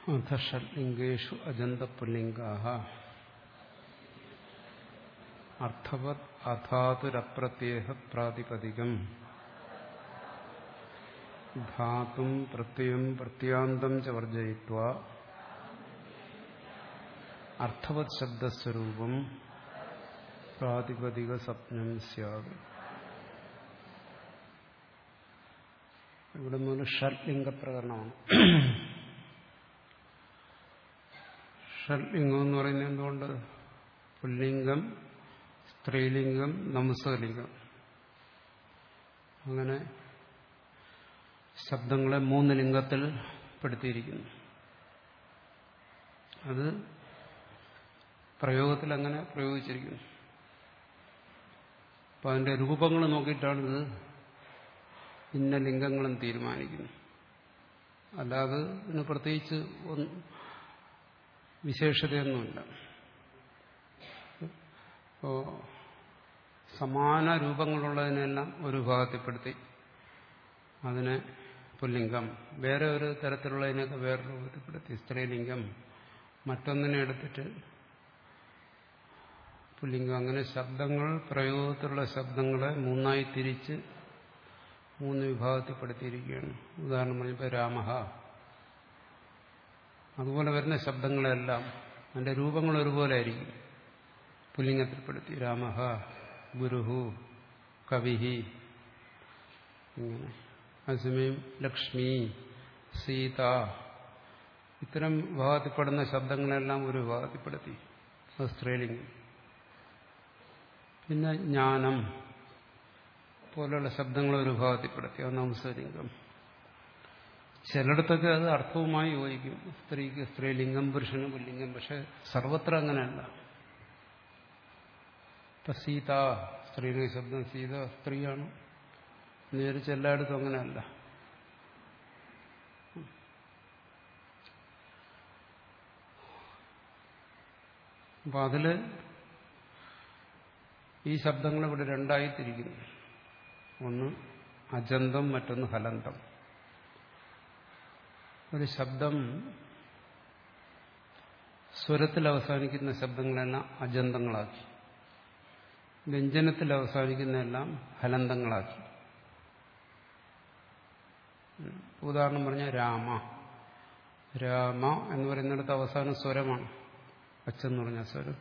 അഥ ഷഡ്ലിംഗേഷു അജന്തപുല്ലിംഗാ അർത്ഥവത് അധാതുരപ്രത്യേക പ്രാതിപതികം ധാതും പ്രത്യയം പ്രത്യാന്തം ച വർജയിത്വ അർത്ഥവത് ശബ്ദസ്വരൂപം പ്രാതിപതിക സ്വപ്നം സ്യാത് ഇവിടെ മൂന്ന് ഷഡ്ലിംഗ പ്രകരണമാണ് ഷഡ്ലിംഗം എന്ന് പറയുന്നത് എന്തുകൊണ്ട് പുല്ലിംഗം സ്ത്രീലിംഗം നമസ്കലിംഗം അങ്ങനെ ശബ്ദങ്ങളെ മൂന്ന് ലിംഗത്തിൽ പെടുത്തിയിരിക്കുന്നു അത് പ്രയോഗത്തിൽ അങ്ങനെ പ്രയോഗിച്ചിരിക്കുന്നു അപ്പം അതിൻ്റെ രൂപങ്ങൾ നോക്കിയിട്ടാണ് ഇത് ഇന്ന ലിംഗങ്ങളും തീരുമാനിക്കുന്നു അല്ലാതെ ഇതിന് പ്രത്യേകിച്ച് വിശേഷതയൊന്നുമില്ല ഇപ്പോൾ സമാന രൂപങ്ങളുള്ളതിനെല്ലാം ഒരു വിഭാഗത്തിൽപ്പെടുത്തി അതിനെ പുല്ലിംഗം വേറെ ഒരു തരത്തിലുള്ളതിനൊക്കെ വേറെ രൂപത്തിൽപ്പെടുത്തി സ്ത്രീലിംഗം മറ്റൊന്നിനെ എടുത്തിട്ട് പുല്ലിംഗം അങ്ങനെ ശബ്ദങ്ങൾ പ്രയോഗത്തിലുള്ള ശബ്ദങ്ങളെ മൂന്നായി തിരിച്ച് മൂന്ന് വിഭാഗത്തിൽപ്പെടുത്തിയിരിക്കുകയാണ് ഉദാഹരണം പറഞ്ഞപ്പോൾ രാമഹ അതുപോലെ വരുന്ന ശബ്ദങ്ങളെല്ലാം അതിൻ്റെ രൂപങ്ങൾ ഒരുപോലെ ആയിരിക്കും പുല്ലിംഗത്തിൽപ്പെടുത്തി രാമഹ ഗുരുഹു കവിഹി ഇങ്ങനെ അതേസമയം ലക്ഷ്മി സീത ഇത്തരം വിഭാഗത്തിൽപ്പെടുന്ന ശബ്ദങ്ങളെല്ലാം ഒരു വിഭാഗത്തിൽപ്പെടുത്തി അത് സ്ത്രീലിംഗം പിന്നെ ജ്ഞാനം പോലെയുള്ള ശബ്ദങ്ങൾ ഒരു വിഭാഗത്തിൽപ്പെടുത്തി അത് നംസലിംഗം ചിലയിടത്തൊക്കെ അത് അർത്ഥവുമായി യോജിക്കും സ്ത്രീക്ക് സ്ത്രീലിംഗം പുരുഷന് പുല്ലിംഗം പക്ഷെ സർവത്ര അങ്ങനെയല്ല ഇപ്പൊ സീത സ്ത്രീലിംഗ ശബ്ദം സീത സ്ത്രീയാണ് നേരിച്ച് എല്ലായിടത്തും അങ്ങനെയല്ല അപ്പൊ അതില് ഈ ശബ്ദങ്ങൾ ഇവിടെ രണ്ടായി തിരിക്കുന്നു ഒന്ന് അജന്തം മറ്റൊന്ന് ഹലന്തം ഒരു ശബ്ദം സ്വരത്തിൽ അവസാനിക്കുന്ന ശബ്ദങ്ങളെല്ലാം അജന്തങ്ങളാക്കി വ്യഞ്ജനത്തിൽ അവസാനിക്കുന്നതെല്ലാം ഹലന്തങ്ങളാക്കി ഉദാഹരണം പറഞ്ഞ രാമ രാമ എന്ന് പറയുന്നിടത്ത് അവസാനം സ്വരമാണ് അച്ഛന്ന് പറഞ്ഞ സ്വരം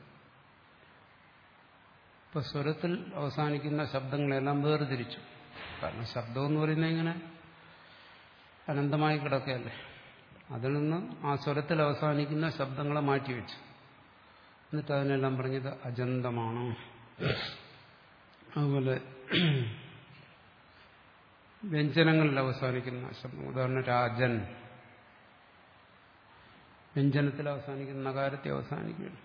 ഇപ്പൊ സ്വരത്തിൽ അവസാനിക്കുന്ന ശബ്ദങ്ങളെല്ലാം വേർതിരിച്ചു കാരണം ശബ്ദം എന്ന് പറയുന്നത് ഇങ്ങനെ അനന്തമായി കിടക്കുകയല്ലേ അതിൽ നിന്ന് ആ സ്വരത്തിൽ അവസാനിക്കുന്ന ശബ്ദങ്ങളെ മാറ്റിവെച്ചു എന്നിട്ട് അതിനെല്ലാം പറഞ്ഞത് അജന്തമാണ് അതുപോലെ വ്യഞ്ജനങ്ങളിൽ അവസാനിക്കുന്ന ശബ്ദം ഉദാഹരണം രാജൻ വ്യഞ്ജനത്തിൽ അവസാനിക്കുന്ന നഗാരത്തെ അവസാനിക്കുകയാണ്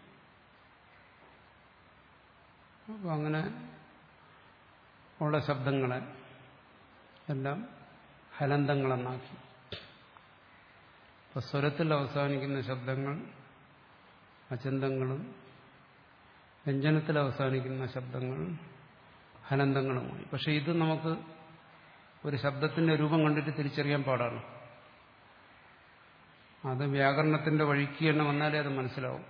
അപ്പോൾ അങ്ങനെ ഉള്ള ശബ്ദങ്ങളെ എല്ലാം ഹലന്തങ്ങളെന്നാക്കി ഇപ്പൊ സ്വരത്തിൽ അവസാനിക്കുന്ന ശബ്ദങ്ങൾ അചന്തങ്ങളും വ്യഞ്ജനത്തിൽ അവസാനിക്കുന്ന ശബ്ദങ്ങൾ ഹലന്തങ്ങളുമായി പക്ഷെ ഇത് നമുക്ക് ഒരു ശബ്ദത്തിന്റെ രൂപം കണ്ടിട്ട് തിരിച്ചറിയാൻ പാടാണ് അത് വ്യാകരണത്തിന്റെ വഴിക്ക് തന്നെ വന്നാലേ അത് മനസ്സിലാവും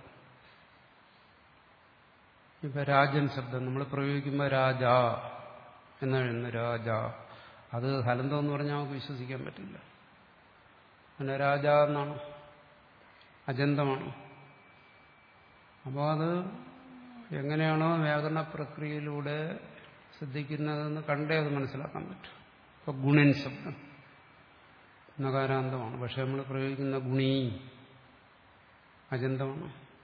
ഇപ്പൊ രാജൻ ശബ്ദം നമ്മൾ പ്രയോഗിക്കുമ്പോൾ രാജ എന്നെഴുതുന്നു രാജ അത് ഹലന്തം എന്ന് പറഞ്ഞാൽ നമുക്ക് വിശ്വസിക്കാൻ പറ്റില്ല പിന്നെ രാജ എന്നാണ് അജന്തമാണ് അപ്പോൾ അത് എങ്ങനെയാണോ വ്യാകരണ പ്രക്രിയയിലൂടെ ശ്രദ്ധിക്കുന്നതെന്ന് കണ്ടേ അത് മനസ്സിലാക്കാൻ പറ്റും ഇപ്പൊ ഗുണൻ ശബ്ദം നകാരാന്തമാണ് പക്ഷെ നമ്മൾ പ്രയോഗിക്കുന്ന ഗുണി അജന്തമാണ്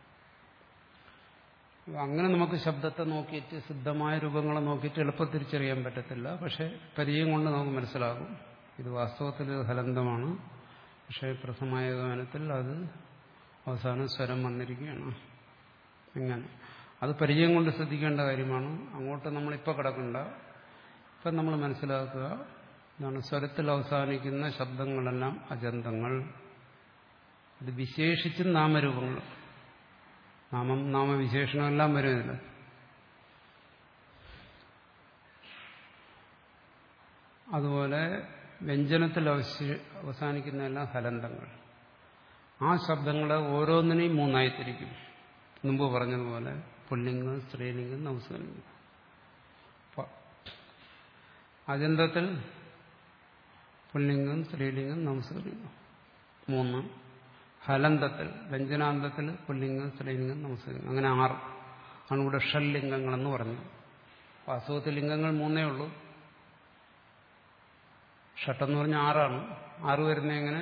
അങ്ങനെ നമുക്ക് ശബ്ദത്തെ നോക്കിയിട്ട് സിദ്ധമായ രൂപങ്ങളെ നോക്കിയിട്ട് എളുപ്പം തിരിച്ചറിയാൻ പറ്റത്തില്ല പക്ഷെ പരിചയം കൊണ്ട് നമുക്ക് മനസ്സിലാകും ഇത് വാസ്തവത്തിൽ ഹലന്തമാണ് പക്ഷേ പ്രഥമായ ഗാനത്തിൽ അത് അവസാനം സ്വരം വന്നിരിക്കുകയാണ് ഇങ്ങനെ അത് പരിചയം കൊണ്ട് ശ്രദ്ധിക്കേണ്ട കാര്യമാണ് അങ്ങോട്ട് നമ്മളിപ്പോൾ കിടക്കണ്ട ഇപ്പം നമ്മൾ മനസ്സിലാക്കുക ഇതാണ് സ്വരത്തിൽ അവസാനിക്കുന്ന ശബ്ദങ്ങളെല്ലാം അജന്തങ്ങൾ ഇത് വിശേഷിച്ചും നാമരൂപങ്ങൾ നാമം നാമവിശേഷണമെല്ലാം വരുന്നില്ല അതുപോലെ വ്യഞ്ജനത്തിൽ അവസാനിക്കുന്നതെല്ലാം ഹലന്തങ്ങൾ ആ ശബ്ദങ്ങളെ ഓരോന്നിനെയും മൂന്നായി തിരിക്കും മുമ്പ് പറഞ്ഞതുപോലെ പുല്ലിംഗം സ്ത്രീലിംഗം നവസ്കലിംഗം അജന്തത്തിൽ പുല്ലിംഗം സ്ത്രീലിംഗം നമസ്കലിംഗം മൂന്ന് ഹലന്തത്തിൽ വ്യഞ്ജനാന്തത്തിൽ പുല്ലിംഗം സ്ത്രീലിംഗം നമസ്കലിംഗം അങ്ങനെ ആറ് ആണ് ഇവിടെ ഷൽലിംഗങ്ങളെന്ന് പറഞ്ഞു വാസ്തവത്തിൽ ലിംഗങ്ങൾ മൂന്നേ ഉള്ളൂ ഷട്ടെന്ന് പറഞ്ഞാൽ ആറാണ് ആറ് വരുന്ന എങ്ങനെ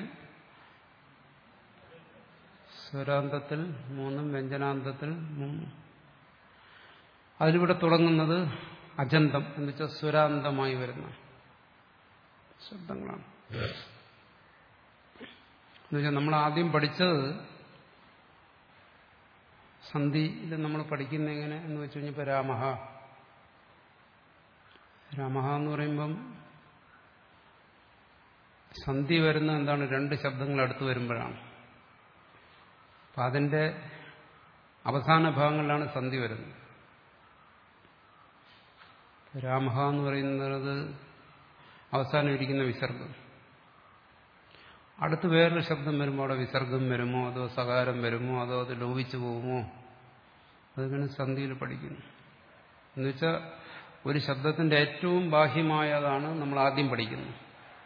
സ്വരാന്തത്തിൽ മൂന്നും വ്യഞ്ജനാന്തത്തിൽ മൂന്നും അതിലിവിടെ തുടങ്ങുന്നത് അജന്തം എന്ന് വെച്ചാൽ സ്വരാന്തമായി വരുന്ന ശബ്ദങ്ങളാണ് എന്നുവെച്ചാൽ നമ്മൾ ആദ്യം പഠിച്ചത് സന്ധിയിൽ നമ്മൾ പഠിക്കുന്ന എങ്ങനെ എന്ന് വെച്ച് കഴിഞ്ഞപ്പോൾ രാമഹ രാമഹ എന്ന് പറയുമ്പം സന്ധി വരുന്ന എന്താണ് രണ്ട് ശബ്ദങ്ങൾ അടുത്ത് വരുമ്പോഴാണ് അപ്പം അതിൻ്റെ അവസാന ഭാഗങ്ങളിലാണ് സന്ധി വരുന്നത് രാമഹ എന്ന് പറയുന്നത് അവസാനം ഇരിക്കുന്ന വിസർഗം അടുത്ത് വേറൊരു ശബ്ദം വരുമ്പോൾ അവിടെ വിസർഗം വരുമോ അതോ സകാരം വരുമോ അതോ അത് ലോപിച്ചു പോകുമോ അതിങ്ങനെ സന്ധിയിൽ പഠിക്കുന്നു എന്നുവെച്ചാൽ ഒരു ശബ്ദത്തിന്റെ ഏറ്റവും ബാഹ്യമായതാണ് നമ്മൾ ആദ്യം പഠിക്കുന്നത്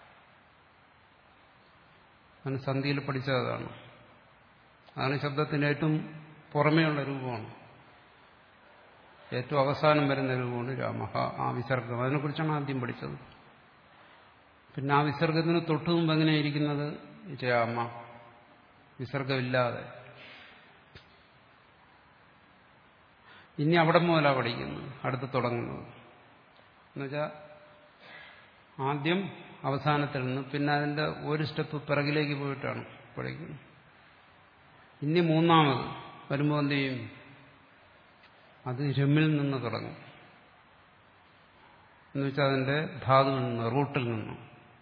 അങ്ങനെ സന്ധിയിൽ പഠിച്ചതാണ് അതാണ് ശബ്ദത്തിന്റെ ഏറ്റവും പുറമേയുള്ള രൂപമാണ് ഏറ്റവും അവസാനം വരുന്ന രൂപമാണ് രാമഹ ആ വിസർഗം അതിനെക്കുറിച്ചാണ് ആദ്യം പഠിച്ചത് പിന്നെ ആ വിസർഗത്തിന് തൊട്ടു മുമ്പ് എങ്ങനെയായിരിക്കുന്നത് രാമ വിസർഗമില്ലാതെ ഇനി അവിടെ മുതലാണ് പഠിക്കുന്നത് അടുത്ത് തുടങ്ങുന്നത് എന്നുവെച്ചാൽ ആദ്യം അവസാനത്തിൽ നിന്ന് പിന്നെ അതിന്റെ ഒരു സ്റ്റെപ്പ് പിറകിലേക്ക് പോയിട്ടാണ് പഠിക്കുന്നത് ഇനി മൂന്നാമത് വരുമ്പോൾ എന്ത് ചെയ്യും അത് രമ്മിൽ നിന്ന് തുടങ്ങും എന്നുവെച്ചാൽ അതിന്റെ ധാതുവിൽ നിന്ന് റൂട്ടിൽ നിന്നും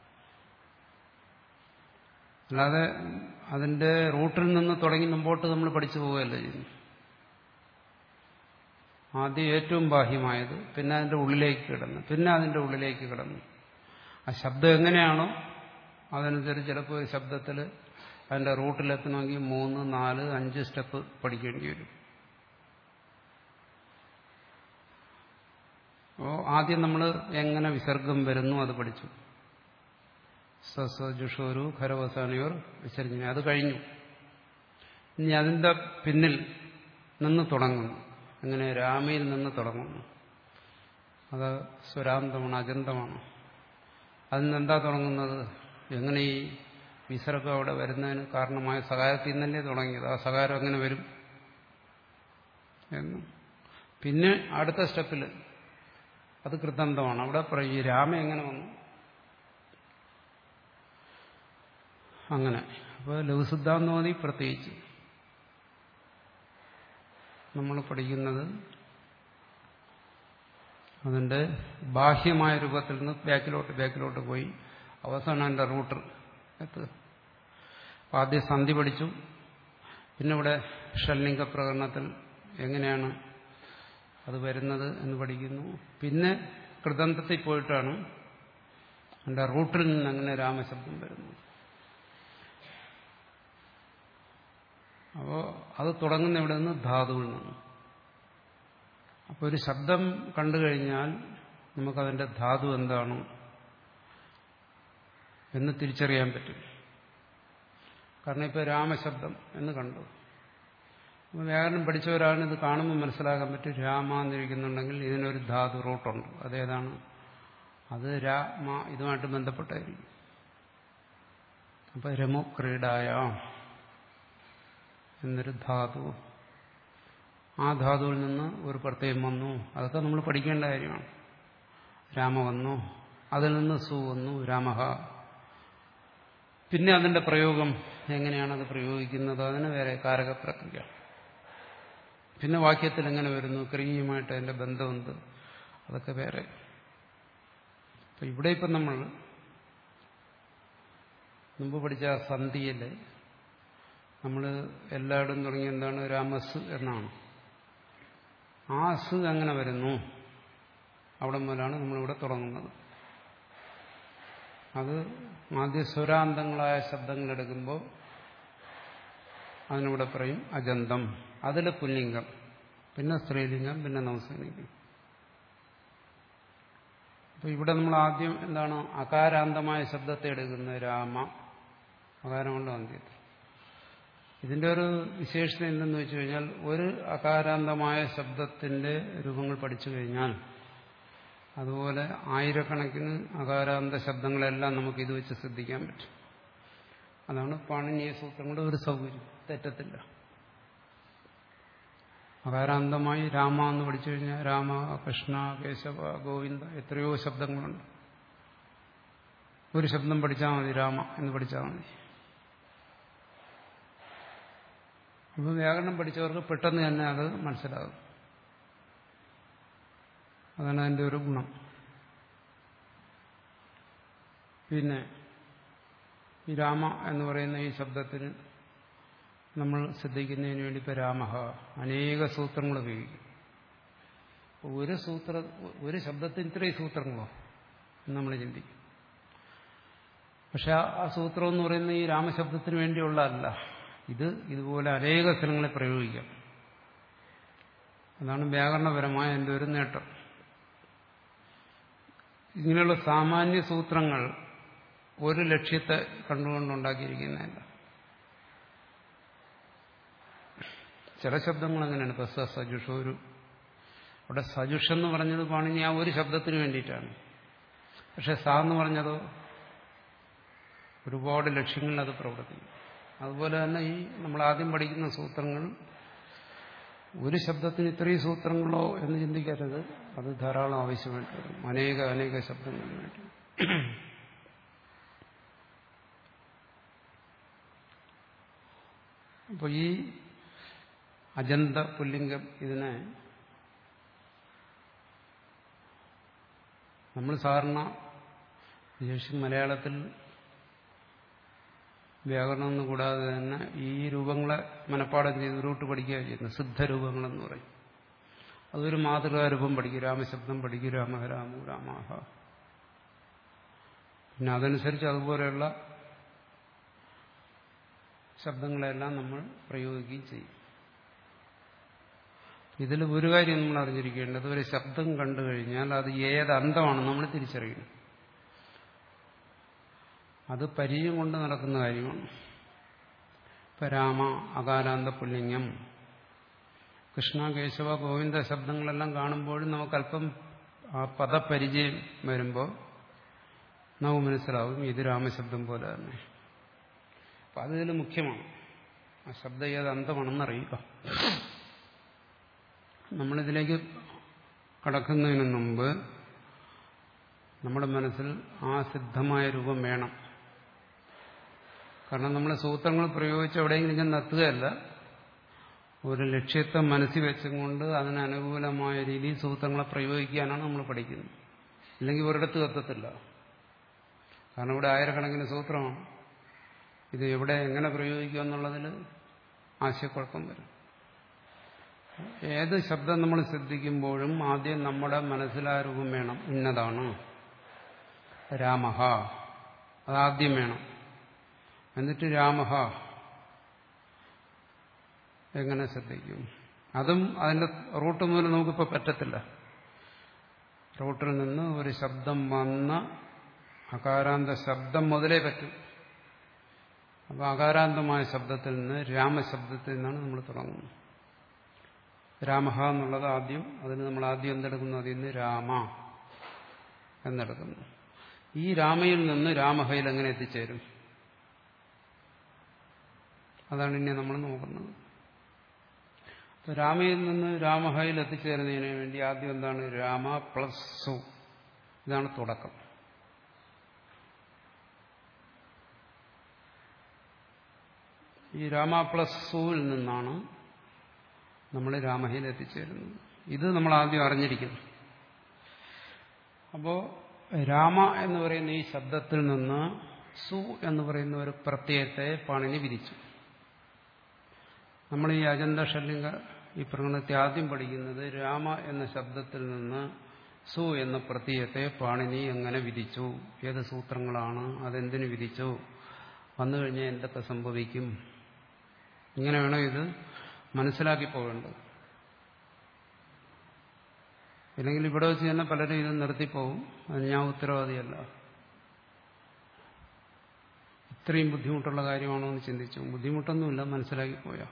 അല്ലാതെ അതിന്റെ റൂട്ടിൽ നിന്ന് തുടങ്ങി മുമ്പോട്ട് നമ്മൾ പഠിച്ചു പോവുകയല്ല ചെയ്യുന്നു ആദ്യം ഏറ്റവും ബാഹ്യമായത് പിന്നെ അതിന്റെ ഉള്ളിലേക്ക് കിടന്നു പിന്നെ അതിന്റെ ഉള്ളിലേക്ക് കിടന്നു ആ ശബ്ദം എങ്ങനെയാണോ അതനുസരിച്ച് ചിലപ്പോൾ ഒരു ശബ്ദത്തിൽ അതിന്റെ റൂട്ടിലെത്തണമെങ്കിൽ മൂന്ന് നാല് അഞ്ച് സ്റ്റെപ്പ് പഠിക്കേണ്ടി വരും അപ്പോൾ ആദ്യം നമ്മൾ എങ്ങനെ വിസർഗം വരുന്നു അത് പഠിച്ചു സസ ജുഷോരു ഖരവസാനിയോർ വിസർജന അത് കഴിഞ്ഞു ഇനി അതിന്റെ പിന്നിൽ നിന്ന് തുടങ്ങുന്നു അങ്ങനെ രാമയിൽ നിന്ന് തുടങ്ങുന്നു അത് സ്വരാന്തമാണ് അജന്തമാണ് അതിൽ നിന്ന് എന്താ തുടങ്ങുന്നത് എങ്ങനെ ഈ വിസർഗം അവിടെ വരുന്നതിന് കാരണമായ സകാരത്തിൽ നിന്നല്ലേ തുടങ്ങിയത് ആ സകാരം എങ്ങനെ വരും എന്ന് പിന്നെ അടുത്ത സ്റ്റെപ്പിൽ അത് കൃതന്തമാണ് അവിടെ ഈ രാമ എങ്ങനെ വന്നു അങ്ങനെ അപ്പോൾ ലഘുസിദ്ധാന്തമതി പ്രത്യേകിച്ച് നമ്മൾ പഠിക്കുന്നത് അതിന്റെ ബാഹ്യമായ രൂപത്തിൽ നിന്ന് ബാക്കിലോട്ട് ബാക്കിലോട്ട് പോയി അവസാനം അതിന്റെ റൂട്ട് എത്തുക അപ്പം ആദ്യം സന്ധി പഠിച്ചു പിന്നെ ഇവിടെ ഷൽലിംഗ പ്രകടനത്തിൽ എങ്ങനെയാണ് അത് വരുന്നത് എന്ന് പഠിക്കുന്നു പിന്നെ കൃതന്തത്തിൽ പോയിട്ടാണ് അതിന്റെ റൂട്ടിൽ നിന്ന് അങ്ങനെ രാമശബ്ദം വരുന്നത് അപ്പോൾ അത് തുടങ്ങുന്ന ഇവിടെ നിന്ന് ധാതുവിൽ നിന്ന് അപ്പോൾ ഒരു ശബ്ദം കണ്ടു കഴിഞ്ഞാൽ നമുക്കതിൻ്റെ ധാതു എന്താണ് എന്ന് തിരിച്ചറിയാൻ പറ്റും കാരണം ഇപ്പോൾ രാമശബ്ദം എന്ന് കണ്ടു അപ്പോൾ വ്യാകരണം പഠിച്ചവരാണ് ഇത് കാണുമ്പോൾ മനസ്സിലാക്കാൻ പറ്റും രാമ എന്നിരിക്കുന്നുണ്ടെങ്കിൽ ഇതിനൊരു ധാതു റൂട്ടുണ്ട് അതേതാണ് അത് രാമ ഇതുമായിട്ട് ബന്ധപ്പെട്ടായിരിക്കും അപ്പോൾ രമു ക്രീഡായ എന്നൊരു ധാതു ആ ധാതുവിൽ നിന്ന് ഒരു പ്രത്യയം വന്നു അതൊക്കെ നമ്മൾ പഠിക്കേണ്ട കാര്യമാണ് രാമ വന്നു അതിൽ നിന്ന് സു വന്നു രാമഹ പിന്നെ അതിന്റെ പ്രയോഗം എങ്ങനെയാണത് പ്രയോഗിക്കുന്നത് അതിന് വേറെ കാരക പ്രക്രിയ പിന്നെ വാക്യത്തിൽ എങ്ങനെ വരുന്നു ക്രിയയുമായിട്ട് അതിന്റെ ബന്ധമുണ്ട് അതൊക്കെ വേറെ അപ്പൊ ഇവിടെ ഇപ്പം നമ്മൾ മുമ്പ് പഠിച്ച സന്ധിയിൽ നമ്മൾ എല്ലായിടും തുടങ്ങി എന്താണ് രാമസ് എന്നാണ് ആ സ് അങ്ങനെ വരുന്നു അവിടെ മുതലാണ് നമ്മളിവിടെ തുടങ്ങുന്നത് അത് ആദ്യ സ്വരാന്തങ്ങളായ ശബ്ദങ്ങൾ എടുക്കുമ്പോൾ അതിനിവിടെ പറയും അജന്തം അതിൽ പുല്ലിംഗം പിന്നെ സ്ത്രീലിംഗം പിന്നെ നവസലിംഗം അപ്പൊ ഇവിടെ നമ്മൾ ആദ്യം എന്താണ് അകാരാന്തമായ ശബ്ദത്തെ എടുക്കുന്നത് രാമ അകാരം കൊണ്ട് അന്ത്യത്തിൽ ഇതിന്റെ ഒരു വിശേഷത എന്തെന്ന് വെച്ച് കഴിഞ്ഞാൽ ഒരു അകാരാന്തമായ ശബ്ദത്തിന്റെ രൂപങ്ങൾ പഠിച്ചു കഴിഞ്ഞാൽ അതുപോലെ ആയിരക്കണക്കിന് അകാരാന്ത ശബ്ദങ്ങളെല്ലാം നമുക്ക് ഇത് വെച്ച് ശ്രദ്ധിക്കാൻ പറ്റും അതാണ് പാണിനീയ സൂത്രങ്ങളുടെ ഒരു സൗകര്യം തെറ്റത്തില്ല അകാരാന്തമായി രാമ എന്ന് പഠിച്ചു കഴിഞ്ഞാൽ രാമ കൃഷ്ണ കേശവ ഗോവിന്ദ എത്രയോ ശബ്ദങ്ങളുണ്ട് ഒരു ശബ്ദം പഠിച്ചാൽ മതി രാമ എന്ന് പഠിച്ചാൽ മതി അപ്പോൾ വ്യാകരണം പഠിച്ചവർക്ക് പെട്ടെന്ന് തന്നെ അത് മനസ്സിലാകും അതാണ് അതിൻ്റെ ഒരു ഗുണം പിന്നെ ഈ രാമ എന്ന് പറയുന്ന ഈ ശബ്ദത്തിന് നമ്മൾ ശ്രദ്ധിക്കുന്നതിന് വേണ്ടി ഇപ്പോൾ രാമഹ അനേക സൂത്രങ്ങൾ ഉപയോഗിക്കും ഒരു സൂത്ര ഒരു ശബ്ദത്തിന് ഇത്രയും സൂത്രങ്ങളോ എന്ന് നമ്മൾ ചിന്തിക്കും പക്ഷെ ആ സൂത്രം എന്ന് പറയുന്ന ഈ രാമശബ്ദത്തിന് വേണ്ടിയുള്ളതല്ല ഇത് ഇതുപോലെ അനേക സ്ഥലങ്ങളിൽ പ്രയോഗിക്കാം അതാണ് വ്യാകരണപരമായ എൻ്റെ ഒരു നേട്ടം ഇങ്ങനെയുള്ള സാമാന്യ സൂത്രങ്ങൾ ഒരു ലക്ഷ്യത്തെ കണ്ടുകൊണ്ടുണ്ടാക്കിയിരിക്കുന്നതല്ല ചില ശബ്ദങ്ങൾ അങ്ങനെയാണ് ഇപ്പൊ സ സജുഷോരു അവിടെ സജുഷ് എന്ന് പറഞ്ഞത് പാണിനി ആ ഒരു ശബ്ദത്തിന് വേണ്ടിയിട്ടാണ് പക്ഷെ സ എന്ന് പറഞ്ഞതോ ഒരുപാട് ലക്ഷ്യങ്ങളിൽ അത് പ്രവർത്തിക്കും അതുപോലെ തന്നെ ഈ നമ്മൾ ആദ്യം പഠിക്കുന്ന സൂത്രങ്ങൾ ഒരു ശബ്ദത്തിന് ഇത്രയും സൂത്രങ്ങളോ എന്ന് ചിന്തിക്കരുത് അത് ധാരാളം ആവശ്യമായിട്ട് വരും അനേക അനേക ശബ്ദങ്ങൾക്ക് വേണ്ടി അപ്പോൾ ഈ അജന്ത പുല്ലിംഗം ഇതിനെ നമ്മൾ സാധാരണ വിശേഷിച്ച് മലയാളത്തിൽ വ്യാകരണം എന്ന് കൂടാതെ തന്നെ ഈ രൂപങ്ങളെ മനഃപ്പാടം ചെയ്ത് ഉരുട്ട് പഠിക്കുക ചെയ്യുന്നു സിദ്ധരൂപങ്ങളെന്ന് പറയും അതൊരു മാതൃകാരൂപം പഠിക്കും രാമശബ്ദം പഠിക്കും രാമ രാമു രാമാഹ പിന്നെ അതനുസരിച്ച് അതുപോലെയുള്ള ശബ്ദങ്ങളെല്ലാം നമ്മൾ പ്രയോഗിക്കുകയും ചെയ്യും ഇതിൽ ഒരു കാര്യം നമ്മൾ അറിഞ്ഞിരിക്കേണ്ടത് ഒരു ശബ്ദം കണ്ടു കഴിഞ്ഞാൽ അത് ഏത് അന്തമാണ് നമ്മൾ തിരിച്ചറിയണം അത് പരിചയം കൊണ്ട് നടക്കുന്ന കാര്യമാണ് ഇപ്പൊ രാമ അകാരാന്ത പുല്ലിംഗം കൃഷ്ണ കേശവ ഗോവിന്ദ ശബ്ദങ്ങളെല്ലാം കാണുമ്പോഴും നമുക്കല്പം ആ പദപരിചയം വരുമ്പോൾ നമുക്ക് മനസ്സിലാവും ഇത് രാമശബ്ദം പോലെ തന്നെ അപ്പം അതിൽ മുഖ്യമാണ് ആ ശബ്ദം ഏത് അന്തമാണെന്നറിയുക നമ്മളിതിലേക്ക് കടക്കുന്നതിന് മുമ്പ് നമ്മുടെ മനസ്സിൽ ആ സിദ്ധമായ രൂപം വേണം കാരണം നമ്മൾ സൂത്രങ്ങൾ പ്രയോഗിച്ച് എവിടെയെങ്കിലും ചെന്ന് എത്തുകയല്ല ഒരു ലക്ഷ്യത്തെ മനസ്സിൽ വെച്ചുകൊണ്ട് അതിന് അനുകൂലമായ രീതിയിൽ സൂത്രങ്ങളെ പ്രയോഗിക്കാനാണ് നമ്മൾ പഠിക്കുന്നത് ഇല്ലെങ്കിൽ ഒരിടത്തും എത്തത്തില്ല കാരണം ഇവിടെ ആയിരക്കണക്കിന് സൂത്രമാണ് ഇത് എവിടെ എങ്ങനെ പ്രയോഗിക്കുക എന്നുള്ളതിൽ ആശയക്കുഴപ്പം വരും ഏത് ശബ്ദം നമ്മൾ ശ്രദ്ധിക്കുമ്പോഴും ആദ്യം നമ്മുടെ മനസ്സിലാരൂപം വേണം ഇന്നതാണ് രാമഹ അതാദ്യം വേണം എന്നിട്ട് രാമഹ എങ്ങനെ ശ്രദ്ധിക്കും അതും അതിന്റെ റൂട്ട് മുതൽ നമുക്കിപ്പോൾ പറ്റത്തില്ല റൂട്ടിൽ നിന്ന് ഒരു ശബ്ദം വന്ന അകാരാന്ത ശബ്ദം മുതലേ പറ്റും അപ്പോൾ അകാരാന്തമായ ശബ്ദത്തിൽ നിന്ന് രാമശബ്ദത്തിൽ നിന്നാണ് നമ്മൾ തുടങ്ങുന്നത് രാമഹ എന്നുള്ളത് ആദ്യം അതിന് നമ്മൾ ആദ്യം എന്തെടുക്കുന്നു അതിൽ നിന്ന് രാമ എന്നെടുക്കുന്നു ഈ രാമയിൽ നിന്ന് രാമഹയിൽ എങ്ങനെ എത്തിച്ചേരും അതാണ് ഇനി നമ്മൾ നോക്കുന്നത് അപ്പൊ രാമയിൽ നിന്ന് രാമഹയിൽ എത്തിച്ചേരുന്നതിന് വേണ്ടി ആദ്യം എന്താണ് രാമ പ്ലസ് സു ഇതാണ് തുടക്കം ഈ രാമ പ്ലസ് സുവിൽ നിന്നാണ് നമ്മൾ രാമഹയിൽ എത്തിച്ചേരുന്നത് ഇത് നമ്മൾ ആദ്യം അറിഞ്ഞിരിക്കുന്നു അപ്പോ രാമ എന്ന് പറയുന്ന ഈ ശബ്ദത്തിൽ നിന്ന് സു എന്ന് പറയുന്ന ഒരു പ്രത്യയത്തെ പാണിനി വിധിച്ചു നമ്മൾ ഈ അജന്ത ഷല്ലിംഗ ഈ പ്രകടനത്തെ ആദ്യം പഠിക്കുന്നത് രാമ എന്ന ശബ്ദത്തിൽ നിന്ന് സു എന്ന പ്രത്യയത്തെ പാണിനി എങ്ങനെ വിധിച്ചു ഏത് സൂത്രങ്ങളാണ് അതെന്തിനു വിധിച്ചു വന്നു കഴിഞ്ഞാൽ എന്തൊക്കെ സംഭവിക്കും ഇങ്ങനെ വേണം ഇത് മനസ്സിലാക്കി പോകേണ്ടത് ഇല്ലെങ്കിൽ ഇവിടെ വെച്ച് തന്നെ പലരും ഇത് നിർത്തിപ്പോവും അതിന് ഞാൻ ഉത്തരവാദിയല്ല ഇത്രയും ബുദ്ധിമുട്ടുള്ള കാര്യമാണോ എന്ന് ചിന്തിച്ചു ബുദ്ധിമുട്ടൊന്നുമില്ല മനസ്സിലാക്കി പോയാ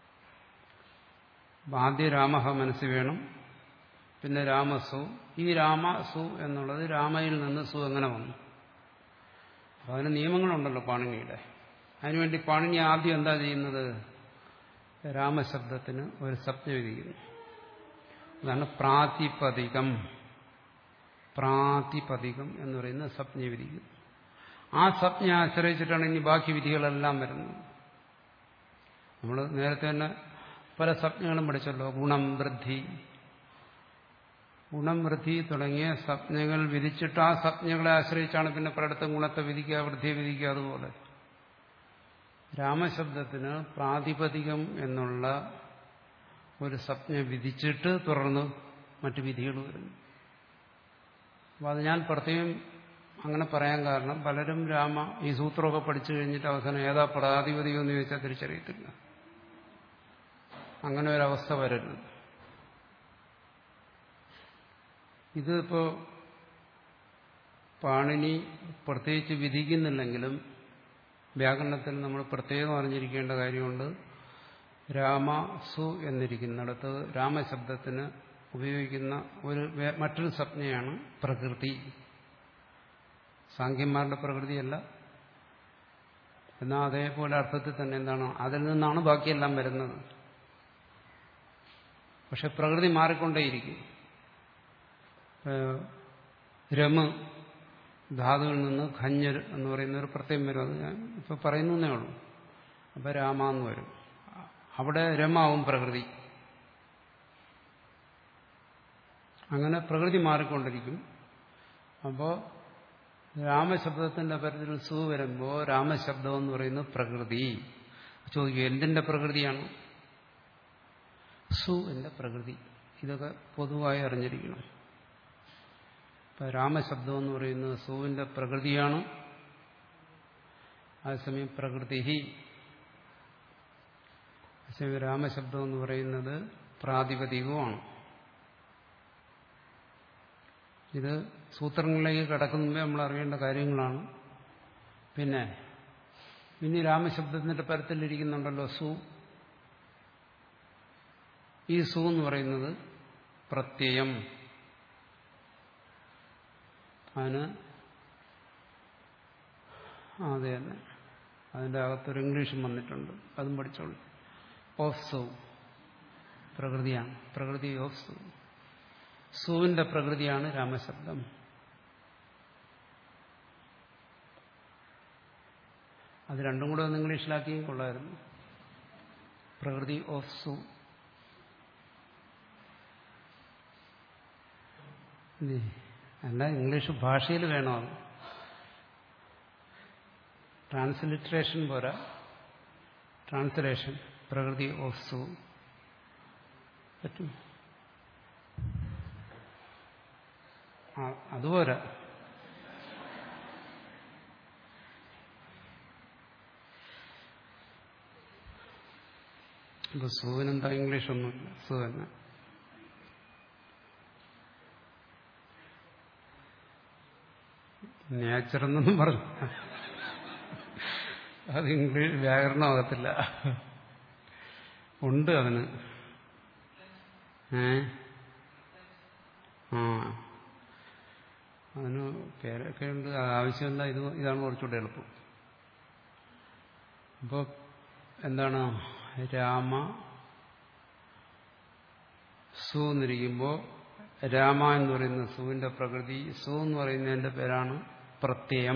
ആദ്യ രാമഹ മനസ്സിൽ വേണം പിന്നെ രാമസു ഈ രാമസു എന്നുള്ളത് രാമയിൽ നിന്ന് സു എങ്ങനെ വന്നു അപ്പൊ അതിന് നിയമങ്ങളുണ്ടല്ലോ പാണിനിയുടെ അതിനുവേണ്ടി പാണിനി ആദ്യം എന്താ ചെയ്യുന്നത് രാമശബ്ദത്തിന് ഒരു സപ്ന വിധിക്കുന്നു അതാണ് പ്രാതിപതികം പ്രാതിപതികം എന്ന് പറയുന്ന സപ്ന വിധിക്കുന്നു ആ സപ്ന ആശ്രയിച്ചിട്ടാണ് ഇനി ബാക്കി വിധികളെല്ലാം വരുന്നത് നമ്മൾ നേരത്തെ തന്നെ പല സപ്നകളും പഠിച്ചല്ലോ ഗുണം വൃദ്ധി ഗുണം വൃദ്ധി തുടങ്ങിയ സപ്നകൾ വിധിച്ചിട്ട് ആ സപ്നകളെ ആശ്രയിച്ചാണ് പിന്നെ പലയിടത്തും ഗുണത്തെ വിധിക്കുക വൃദ്ധിയെ വിധിക്കുക അതുപോലെ രാമശബ്ദത്തിന് പ്രാതിപതികം എന്നുള്ള ഒരു സപ്ന വിധിച്ചിട്ട് തുടർന്ന് മറ്റു വിധികൾ വരുന്നു അപ്പം അത് ഞാൻ പ്രത്യേകം അങ്ങനെ പറയാൻ കാരണം പലരും രാമ ഈ സൂത്രമൊക്കെ പഠിച്ചു കഴിഞ്ഞിട്ട് അവസാനം ഏതാ പ്രാതിപതികം എന്ന് ചോദിച്ചാൽ തിരിച്ചറിയത്തില്ല അങ്ങനെ ഒരവസ്ഥ വരരുത് ഇതിപ്പോ പാണിനി പ്രത്യേകിച്ച് വിധിക്കുന്നില്ലെങ്കിലും വ്യാകരണത്തിൽ നമ്മൾ പ്രത്യേകം അറിഞ്ഞിരിക്കേണ്ട കാര്യമുണ്ട് രാമ സു എന്നിരിക്കുന്നിടത്ത് രാമശബ്ദത്തിന് ഉപയോഗിക്കുന്ന ഒരു മറ്റൊരു സംജ്ഞയാണ് പ്രകൃതി സാഖ്യന്മാരുടെ പ്രകൃതിയല്ല എന്നാൽ അതേപോലെ അർത്ഥത്തിൽ തന്നെ എന്താണ് അതിൽ നിന്നാണ് ബാക്കിയെല്ലാം വരുന്നത് പക്ഷെ പ്രകൃതി മാറിക്കൊണ്ടേയിരിക്കും രമ ധാതുവിൽ നിന്ന് ഖഞ്ഞർ എന്ന് പറയുന്ന ഒരു പ്രത്യേകം വരും അത് ഞാൻ ഇപ്പൊ പറയുന്നേ ഉള്ളൂ അപ്പൊ രാമ എന്ന് വരും അവിടെ രമാവും പ്രകൃതി അങ്ങനെ പ്രകൃതി മാറിക്കൊണ്ടിരിക്കും അപ്പോൾ രാമശബ്ദത്തിന്റെ പരത്തിൽ സു വരുമ്പോൾ രാമശബ്ദം എന്ന് പറയുന്നത് പ്രകൃതി ചോദിക്കും എന്തിന്റെ പ്രകൃതിയാണ് സു എന്റെ പ്രകൃതി ഇതൊക്കെ പൊതുവായി അറിഞ്ഞിരിക്കണം ഇപ്പൊ രാമശബ്ദം എന്ന് പറയുന്നത് സുവിന്റെ പ്രകൃതിയാണ് അതേസമയം പ്രകൃതി അതേസമയം രാമശബ്ദം എന്ന് പറയുന്നത് പ്രാതിപതികവുമാണ് ഇത് സൂത്രങ്ങളിലേക്ക് കടക്കുന്ന മുമ്പേ നമ്മൾ അറിയേണ്ട കാര്യങ്ങളാണ് പിന്നെ ഇനി രാമശബ്ദത്തിന്റെ പരത്തിലിരിക്കുന്നുണ്ടല്ലോ സു ഈ സു എന്ന് പറയുന്നത് പ്രത്യയം അതിന് അതെ തന്നെ അതിൻ്റെ അകത്തൊരു ഇംഗ്ലീഷും വന്നിട്ടുണ്ട് അതും പഠിച്ചോളൂ ഓഫ് സു പ്രകൃതിയാണ് പ്രകൃതി ഓഫ് സു സുവിന്റെ പ്രകൃതിയാണ് രാമശബ്ദം അത് രണ്ടും കൂടെ ഒന്ന് ഇംഗ്ലീഷിലാക്കി കൊള്ളായിരുന്നു പ്രകൃതി ഓഫ് സു അല്ല ഇംഗ്ലീഷ് ഭാഷയിൽ വേണോ അത് ട്രാൻസ്ലിറ്ററേഷൻ പോരാ ട്രാൻസ്ലേഷൻ പ്രകൃതി ഓഫ് സു പറ്റും അതുപോരാ ഇപ്പൊ സുവിനെന്താ ഇംഗ്ലീഷൊന്നുമില്ല സു തന്നെ നേച്ചർ എന്നൊന്നും പറഞ്ഞു അത് ഇംഗ്ലീഷ് വ്യാകരണമാകത്തില്ല ഉണ്ട് അതിന് ഏ ആ അതിന് പേരൊക്കെ ഉണ്ട് ആവശ്യമില്ല ഇത് ഇതാണ് കുറച്ചുകൂടെ എളുപ്പം അപ്പോൾ എന്താണ് രാമ സു എന്നിരിക്കുമ്പോൾ രാമ എന്ന് പറയുന്ന സുവിന്റെ പ്രകൃതി സു എന്ന് പറയുന്നതിന്റെ പേരാണ് പ്രത്യയം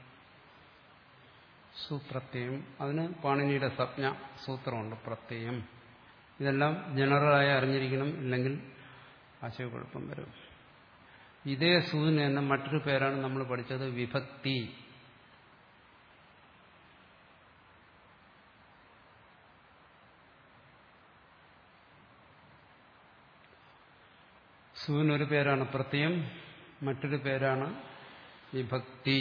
സുപ്രത്യയം അതിന് പാണിനിയുടെ സംജ്ഞ സൂത്രമുണ്ട് പ്രത്യയം ഇതെല്ലാം ജനറലായി അറിഞ്ഞിരിക്കണം ഇല്ലെങ്കിൽ ആശയക്കുഴപ്പം വരും ഇതേ സൂവിന് തന്നെ മറ്റൊരു പേരാണ് നമ്മൾ പഠിച്ചത് വിഭക്തി സുവിനൊരു പേരാണ് പ്രത്യയം മറ്റൊരു പേരാണ് വിഭക്തി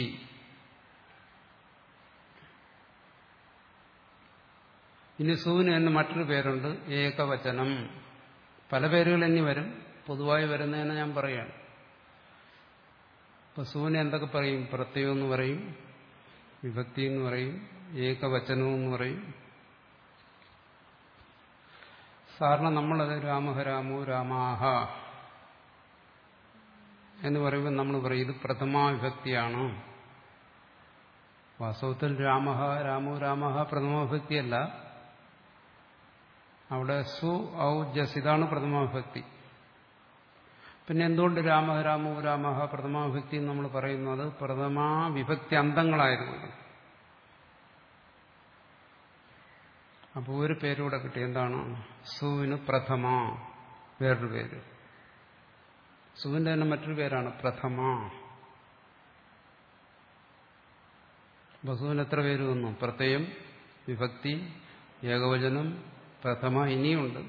ഇനി സൂവിന് തന്നെ മറ്റൊരു പേരുണ്ട് ഏകവചനം പല പേരുകൾ ഇനി വരും പൊതുവായി വരുന്നതിനെ ഞാൻ പറയുകയാണ് ഇപ്പൊ സൂവിനെ എന്തൊക്കെ പറയും പ്രത്യയം എന്ന് പറയും വിഭക്തി എന്ന് പറയും ഏകവചനം എന്ന് പറയും സാധാരണ നമ്മളത് രാമഹ രാമോ രാമാഹ എന്ന് പറയുമ്പോൾ നമ്മൾ പറയും ഇത് പ്രഥമാ വിഭക്തിയാണ് വാസ്തവത്തിൽ രാമഹ രാമോ രാമഹ പ്രഥമാ വിഭക്തിയല്ല അവിടെ സു ഔ ജസ് ഇതാണ് പ്രഥമാ വിഭക്തി പിന്നെ എന്തുകൊണ്ട് രാമ രാമോ രാമഹ പ്രഥമാ വിഭക്തി എന്ന് നമ്മൾ പറയുന്നത് പ്രഥമാ വിഭക്തി അന്തങ്ങളായതുകൊണ്ട് അപ്പോൾ ഒരു പേരൂടെ കിട്ടി എന്താണ് സുവിന് പ്രഥമ വേറൊരു പേര് സുവിന്റെ തന്നെ മറ്റൊരു പേരാണ് പ്രഥമ ബസുവിന് എത്ര പേര് വന്നു പ്രത്യയം വിഭക്തി ഏകവചനം പ്രഥമ ഇനിയുണ്ട്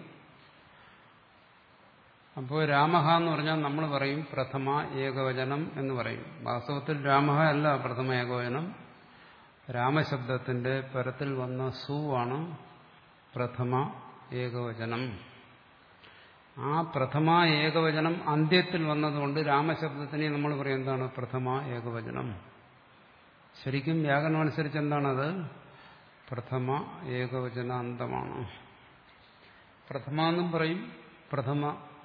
അപ്പോൾ രാമഹ എന്ന് പറഞ്ഞാൽ നമ്മൾ പറയും പ്രഥമ ഏകവചനം എന്ന് പറയും വാസ്തവത്തിൽ രാമഹ അല്ല പ്രഥമ ഏകവചനം രാമശബ്ദത്തിന്റെ പരത്തിൽ വന്ന സു ആണ് പ്രഥമ ഏകവചനം ആ പ്രഥമ ഏകവചനം അന്ത്യത്തിൽ വന്നതുകൊണ്ട് രാമശബ്ദത്തിനെ നമ്മൾ പറയും എന്താണ് പ്രഥമ ഏകവചനം ശരിക്കും വ്യാകരണം അനുസരിച്ച് എന്താണത് പ്രഥമ ഏകവചന അന്തമാണ് പ്രഥമ എന്നും പറയും പ്രഥമ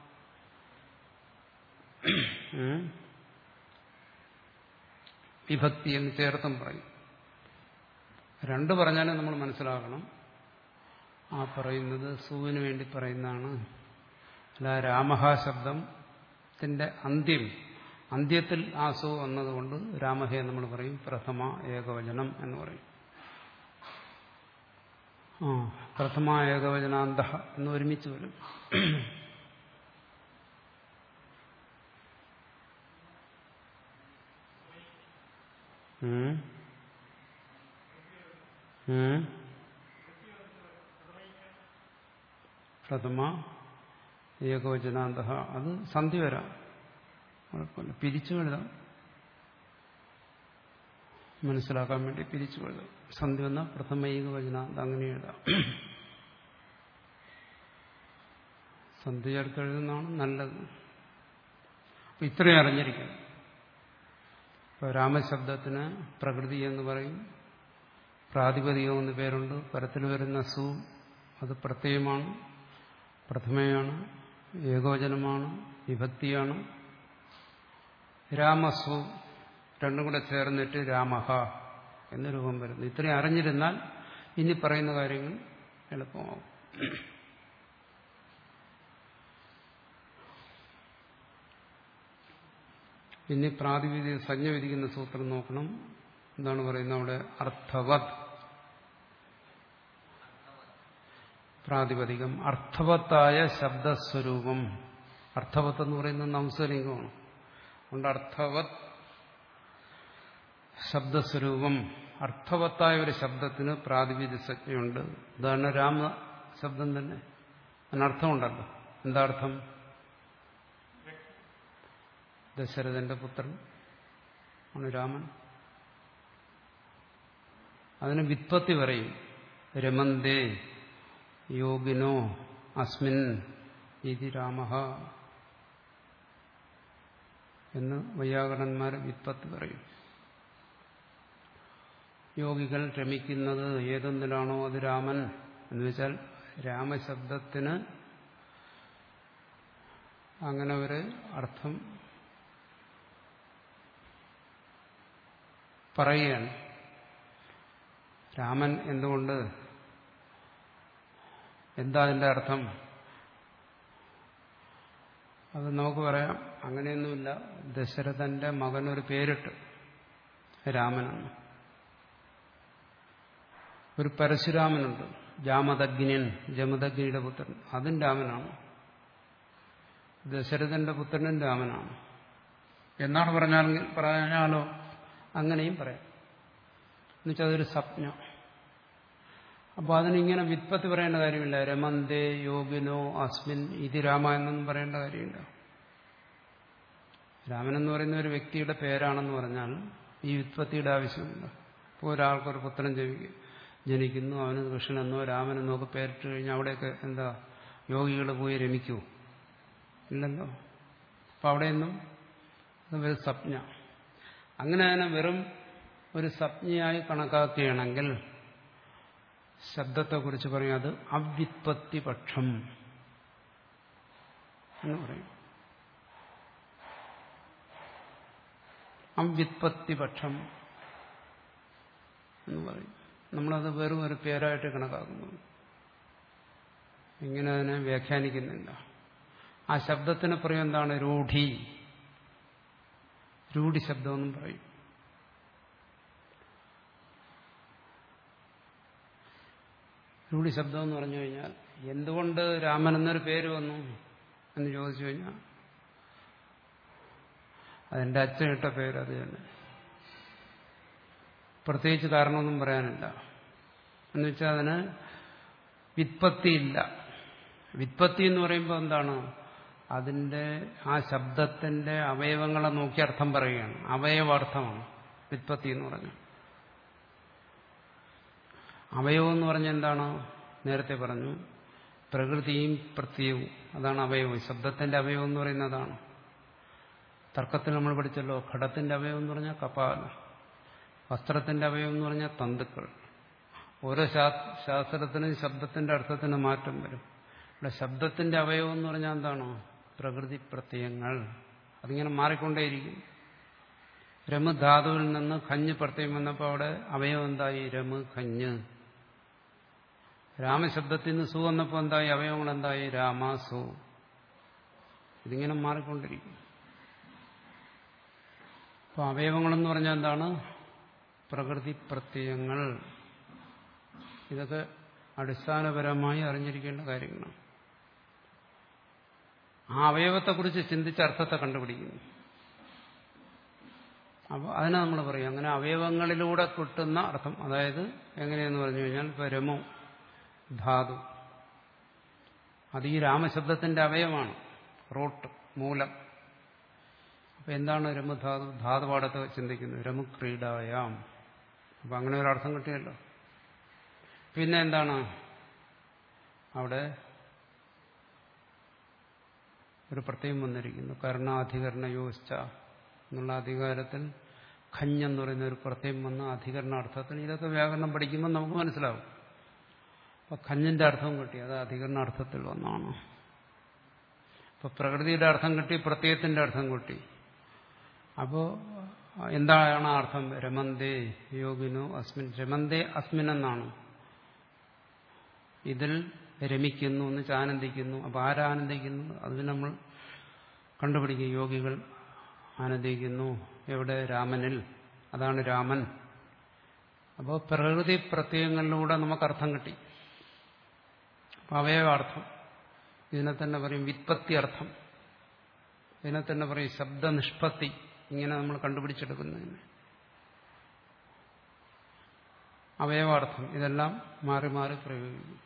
വിഭക്തി എന്ന് ചേർത്തും പറയും രണ്ട് പറഞ്ഞാലും നമ്മൾ മനസ്സിലാക്കണം ആ പറയുന്നത് സുവിന് വേണ്ടി പറയുന്നതാണ് അല്ല രാമഹ ശബ്ദത്തിന്റെ അന്ത്യം അന്ത്യത്തിൽ ആ സു വന്നതുകൊണ്ട് രാമഹയെ നമ്മൾ പറയും പ്രഥമ ഏകവചനം എന്ന് പറയും ആ പ്രഥമ ഏകവചനാന്ത എന്ന് ഒരുമിച്ച് വരും പ്രഥമ ഏകവചനാന്ത അത് സന്ധി വരാം കുഴപ്പമില്ല പിരിച്ചു എഴുതാം മനസ്സിലാക്കാൻ വേണ്ടി പിരിച്ചു എഴുതാം സന്ധി വന്ന പ്രഥമ ഏകവചനാന്ത അങ്ങനെ എഴുതാം സന്ധി ചേർത്ത് എഴുതുന്നതാണ് നല്ലത് അപ്പൊ ഇത്രയും അറിഞ്ഞിരിക്കണം ഇപ്പൊ രാമശബ്ദത്തിന് പ്രകൃതി എന്ന് പറയും പ്രാതിപതികം എന്ന് പേരുണ്ട് പരത്തിൽ വരുന്ന സു അത് പ്രത്യയമാണ് പ്രഥമയാണ് ഏകോചനമാണ് വിഭക്തിയാണ് രാമസു രണ്ടും കൂടെ ചേർന്നിട്ട് രാമഹ എന്ന രൂപം വരുന്നു ഇത്രയും അറിഞ്ഞിരുന്നാൽ ഇനി പറയുന്ന കാര്യങ്ങൾ എളുപ്പമാവും ഇനി പ്രാതിപതിക സഞ്ജ വിധിക്കുന്ന സൂത്രം നോക്കണം എന്താണ് പറയുന്നത് അവിടെ അർത്ഥവത് പ്രാതിപതികം അർത്ഥവത്തായ ശബ്ദസ്വരൂപം അർത്ഥവത്ത് എന്ന് പറയുന്നത് നംസലിംഗമാണ് അതുകൊണ്ട് അർത്ഥവത് ശബ്ദസ്വരൂപം അർത്ഥവത്തായ ഒരു ശബ്ദത്തിന് പ്രാതിപതിക സംജ്ഞയുണ്ട് ഉദാഹരണം രാമ ശബ്ദം തന്നെ അതിനർത്ഥമുണ്ടല്ലോ എന്താ അർത്ഥം ദശരഥന്റെ പുത്രൻ ആണ് രാമൻ അതിന് വിത്പത്തി പറയും രമന്തേ യോഗിനോ അസ്മിൻ ഇതി രാമ എന്ന് വൈയാകരണന്മാർ വിത്പത്തി പറയും യോഗികൾ രമിക്കുന്നത് ഏതൊന്നിലാണോ അത് രാമൻ എന്ന് വെച്ചാൽ രാമശബ്ദത്തിന് അങ്ങനെ ഒരു അർത്ഥം പറയുകയാണ് രാമൻ എന്തുകൊണ്ട് എന്താ അതിന്റെ അർത്ഥം അത് നമുക്ക് പറയാം അങ്ങനെയൊന്നുമില്ല ദശരഥന്റെ മകനൊരു പേരിട്ട് രാമനാണ് ഒരു പരശുരാമനുണ്ട് ജാമദഗ്നിയൻ ജമദഗ്നിയുടെ പുത്രൻ അതും രാമനാണ് ദശരഥന്റെ പുത്രനും രാമനാണ് എന്നാണ് പറഞ്ഞാൽ പറഞ്ഞാലോ അങ്ങനെയും പറയാം എന്നുവെച്ചാൽ അതൊരു സ്വപ്നം അപ്പോൾ അതിനിങ്ങനെ വിത്പത്തി പറയേണ്ട കാര്യമില്ല രമന്തേ യോഗിനോ അസ്മിൻ ഇത് രാമ എന്നൊന്നും പറയേണ്ട കാര്യമില്ല രാമനെന്ന് പറയുന്ന ഒരു വ്യക്തിയുടെ പേരാണെന്ന് പറഞ്ഞാൽ ഈ വിത്പത്തിയുടെ ആവശ്യമില്ല ഇപ്പോൾ ഒരാൾക്കൊരു പുത്രൻ ജനിക്കും ജനിക്കുന്നു അവന് കൃഷ്ണനെന്നോ രാമനെന്നോ ഒക്കെ പേരിട്ട് കഴിഞ്ഞാൽ അവിടെയൊക്കെ എന്താ യോഗികൾ പോയി രമിക്കൂ ഇല്ലല്ലോ അപ്പം അവിടെയൊന്നും അത് വെറും സ്വപ്ന അങ്ങനെ തന്നെ വെറും ഒരു സ്വപ്നയായി കണക്കാക്കുകയാണെങ്കിൽ ശബ്ദത്തെക്കുറിച്ച് പറയും അത് അവ്യുത്പത്തി പക്ഷം എന്ന് പറയും അവ്യുത്പത്തി പക്ഷം എന്ന് പറയും നമ്മളത് വെറും ഒരു പേരായിട്ട് കണക്കാക്കുന്നു ഇങ്ങനെ അതിനെ വ്യാഖ്യാനിക്കുന്നില്ല ആ ശബ്ദത്തിന് പറയും എന്താണ് രൂഢി രൂഢി ശബ്ദമെന്നും പറയും രൂഢി ശബ്ദം എന്ന് പറഞ്ഞു കഴിഞ്ഞാൽ എന്തുകൊണ്ട് രാമൻ എന്നൊരു പേര് വന്നു എന്ന് ചോദിച്ചു കഴിഞ്ഞാൽ അതെന്റെ അച്ഛൻ ഇട്ട പേര് അത് തന്നെ പ്രത്യേകിച്ച് കാരണമൊന്നും പറയാനില്ല എന്ന് വെച്ചാൽ അതിന് വിത്പത്തിയില്ല വിത്പത്തി എന്ന് പറയുമ്പോൾ എന്താണ് അതിന്റെ ആ ശബ്ദത്തിന്റെ അവയവങ്ങളെ നോക്കി അർത്ഥം പറയുകയാണ് അവയവാർത്ഥമാണ് വിത്പത്തി എന്ന് പറഞ്ഞു അവയവം എന്ന് പറഞ്ഞ എന്താണ് നേരത്തെ പറഞ്ഞു പ്രകൃതിയും പ്രത്യവും അതാണ് അവയവം ശബ്ദത്തിന്റെ അവയവം എന്ന് പറയുന്നതാണ് തർക്കത്തിൽ നമ്മൾ പഠിച്ചല്ലോ ഘടത്തിന്റെ അവയവം എന്ന് പറഞ്ഞാൽ കപാല വസ്ത്രത്തിന്റെ അവയവം എന്ന് പറഞ്ഞാൽ തന്തുക്കൾ ഓരോ ശാസ്ത്രത്തിനും ശബ്ദത്തിന്റെ അർത്ഥത്തിന് മാറ്റം വരും ഇവിടെ ശബ്ദത്തിന്റെ അവയവം എന്ന് പറഞ്ഞാൽ എന്താണോ പ്രകൃതി പ്രത്യയങ്ങൾ അതിങ്ങനെ മാറിക്കൊണ്ടേയിരിക്കും രമു ധാതുവിൽ നിന്ന് ഖഞ്ഞ് പ്രത്യയം വന്നപ്പോൾ അവിടെ അവയവം എന്തായി രമു ഖഞ്ഞ് രാമശബ്ദത്തിൽ നിന്ന് സു വന്നപ്പോൾ എന്തായി അവയവങ്ങൾ എന്തായി രാമ സു ഇതിങ്ങനെ മാറിക്കൊണ്ടിരിക്കും അപ്പോൾ അവയവങ്ങളെന്ന് പറഞ്ഞാൽ എന്താണ് പ്രകൃതി പ്രത്യയങ്ങൾ ഇതൊക്കെ അടിസ്ഥാനപരമായി അറിഞ്ഞിരിക്കേണ്ട കാര്യങ്ങളാണ് ആ അവയവത്തെക്കുറിച്ച് ചിന്തിച്ച അർത്ഥത്തെ കണ്ടുപിടിക്കുന്നു അപ്പോൾ അതിനെ നമ്മൾ പറയും അങ്ങനെ അവയവങ്ങളിലൂടെ കിട്ടുന്ന അർത്ഥം അതായത് എങ്ങനെയെന്ന് പറഞ്ഞു കഴിഞ്ഞാൽ ഇപ്പോൾ രമോ ധാതു അത് ഈ രാമശബ്ദത്തിന്റെ അവയവമാണ് റൂട്ട് മൂലം അപ്പൊ എന്താണ് രമധാതു ധാതുപാഠത്തെ ചിന്തിക്കുന്നത് രമുക്രീഡായാം അപ്പൊ അങ്ങനെ ഒരു അർത്ഥം കിട്ടിയല്ലോ പിന്നെ എന്താണ് അവിടെ ഒരു പ്രത്യേകം വന്നിരിക്കുന്നു കർണാധികരണ യോജിച്ച എന്നുള്ള അധികാരത്തിൽ ഖഞ്ഞെന്ന് പറയുന്ന ഒരു പ്രത്യേകം വന്ന അധികരണാർത്ഥത്തിന് ഇതൊക്കെ വ്യാകരണം പഠിക്കുമ്പോൾ നമുക്ക് മനസ്സിലാവും അപ്പൊ ഖഞ്ഞിന്റെ അർത്ഥവും കിട്ടി അത് അധികരണാർത്ഥത്തിൽ വന്നാണ് അപ്പൊ പ്രകൃതിയുടെ അർത്ഥം കിട്ടി പ്രത്യയത്തിന്റെ അർത്ഥം കിട്ടി അപ്പോ എന്താണ് ആ അർത്ഥം രമന്തേ യോഗിനോ അസ്മിൻ രമന്തേ അസ്മിൻ എന്നാണ് ഇതിൽ രമിക്കുന്നു എന്ന് ആനന്ദിക്കുന്നു അപ്പൊ ആരാനന്ദിക്കുന്നു അത് നമ്മൾ കണ്ടുപിടിക്കും യോഗികൾ ആനന്ദിക്കുന്നു എവിടെ രാമനിൽ അതാണ് രാമൻ അപ്പോൾ പ്രകൃതി പ്രത്യയങ്ങളിലൂടെ നമുക്ക് അർത്ഥം കിട്ടി അപ്പൊ അവയവാർത്ഥം ഇതിനെ തന്നെ പറയും വിത്പത്തി അർത്ഥം ഇതിനെ തന്നെ പറയും ശബ്ദനിഷ്പത്തി ഇങ്ങനെ നമ്മൾ കണ്ടുപിടിച്ചെടുക്കുന്നതിന് അവയവാർത്ഥം ഇതെല്ലാം മാറി മാറി പ്രയോഗിക്കും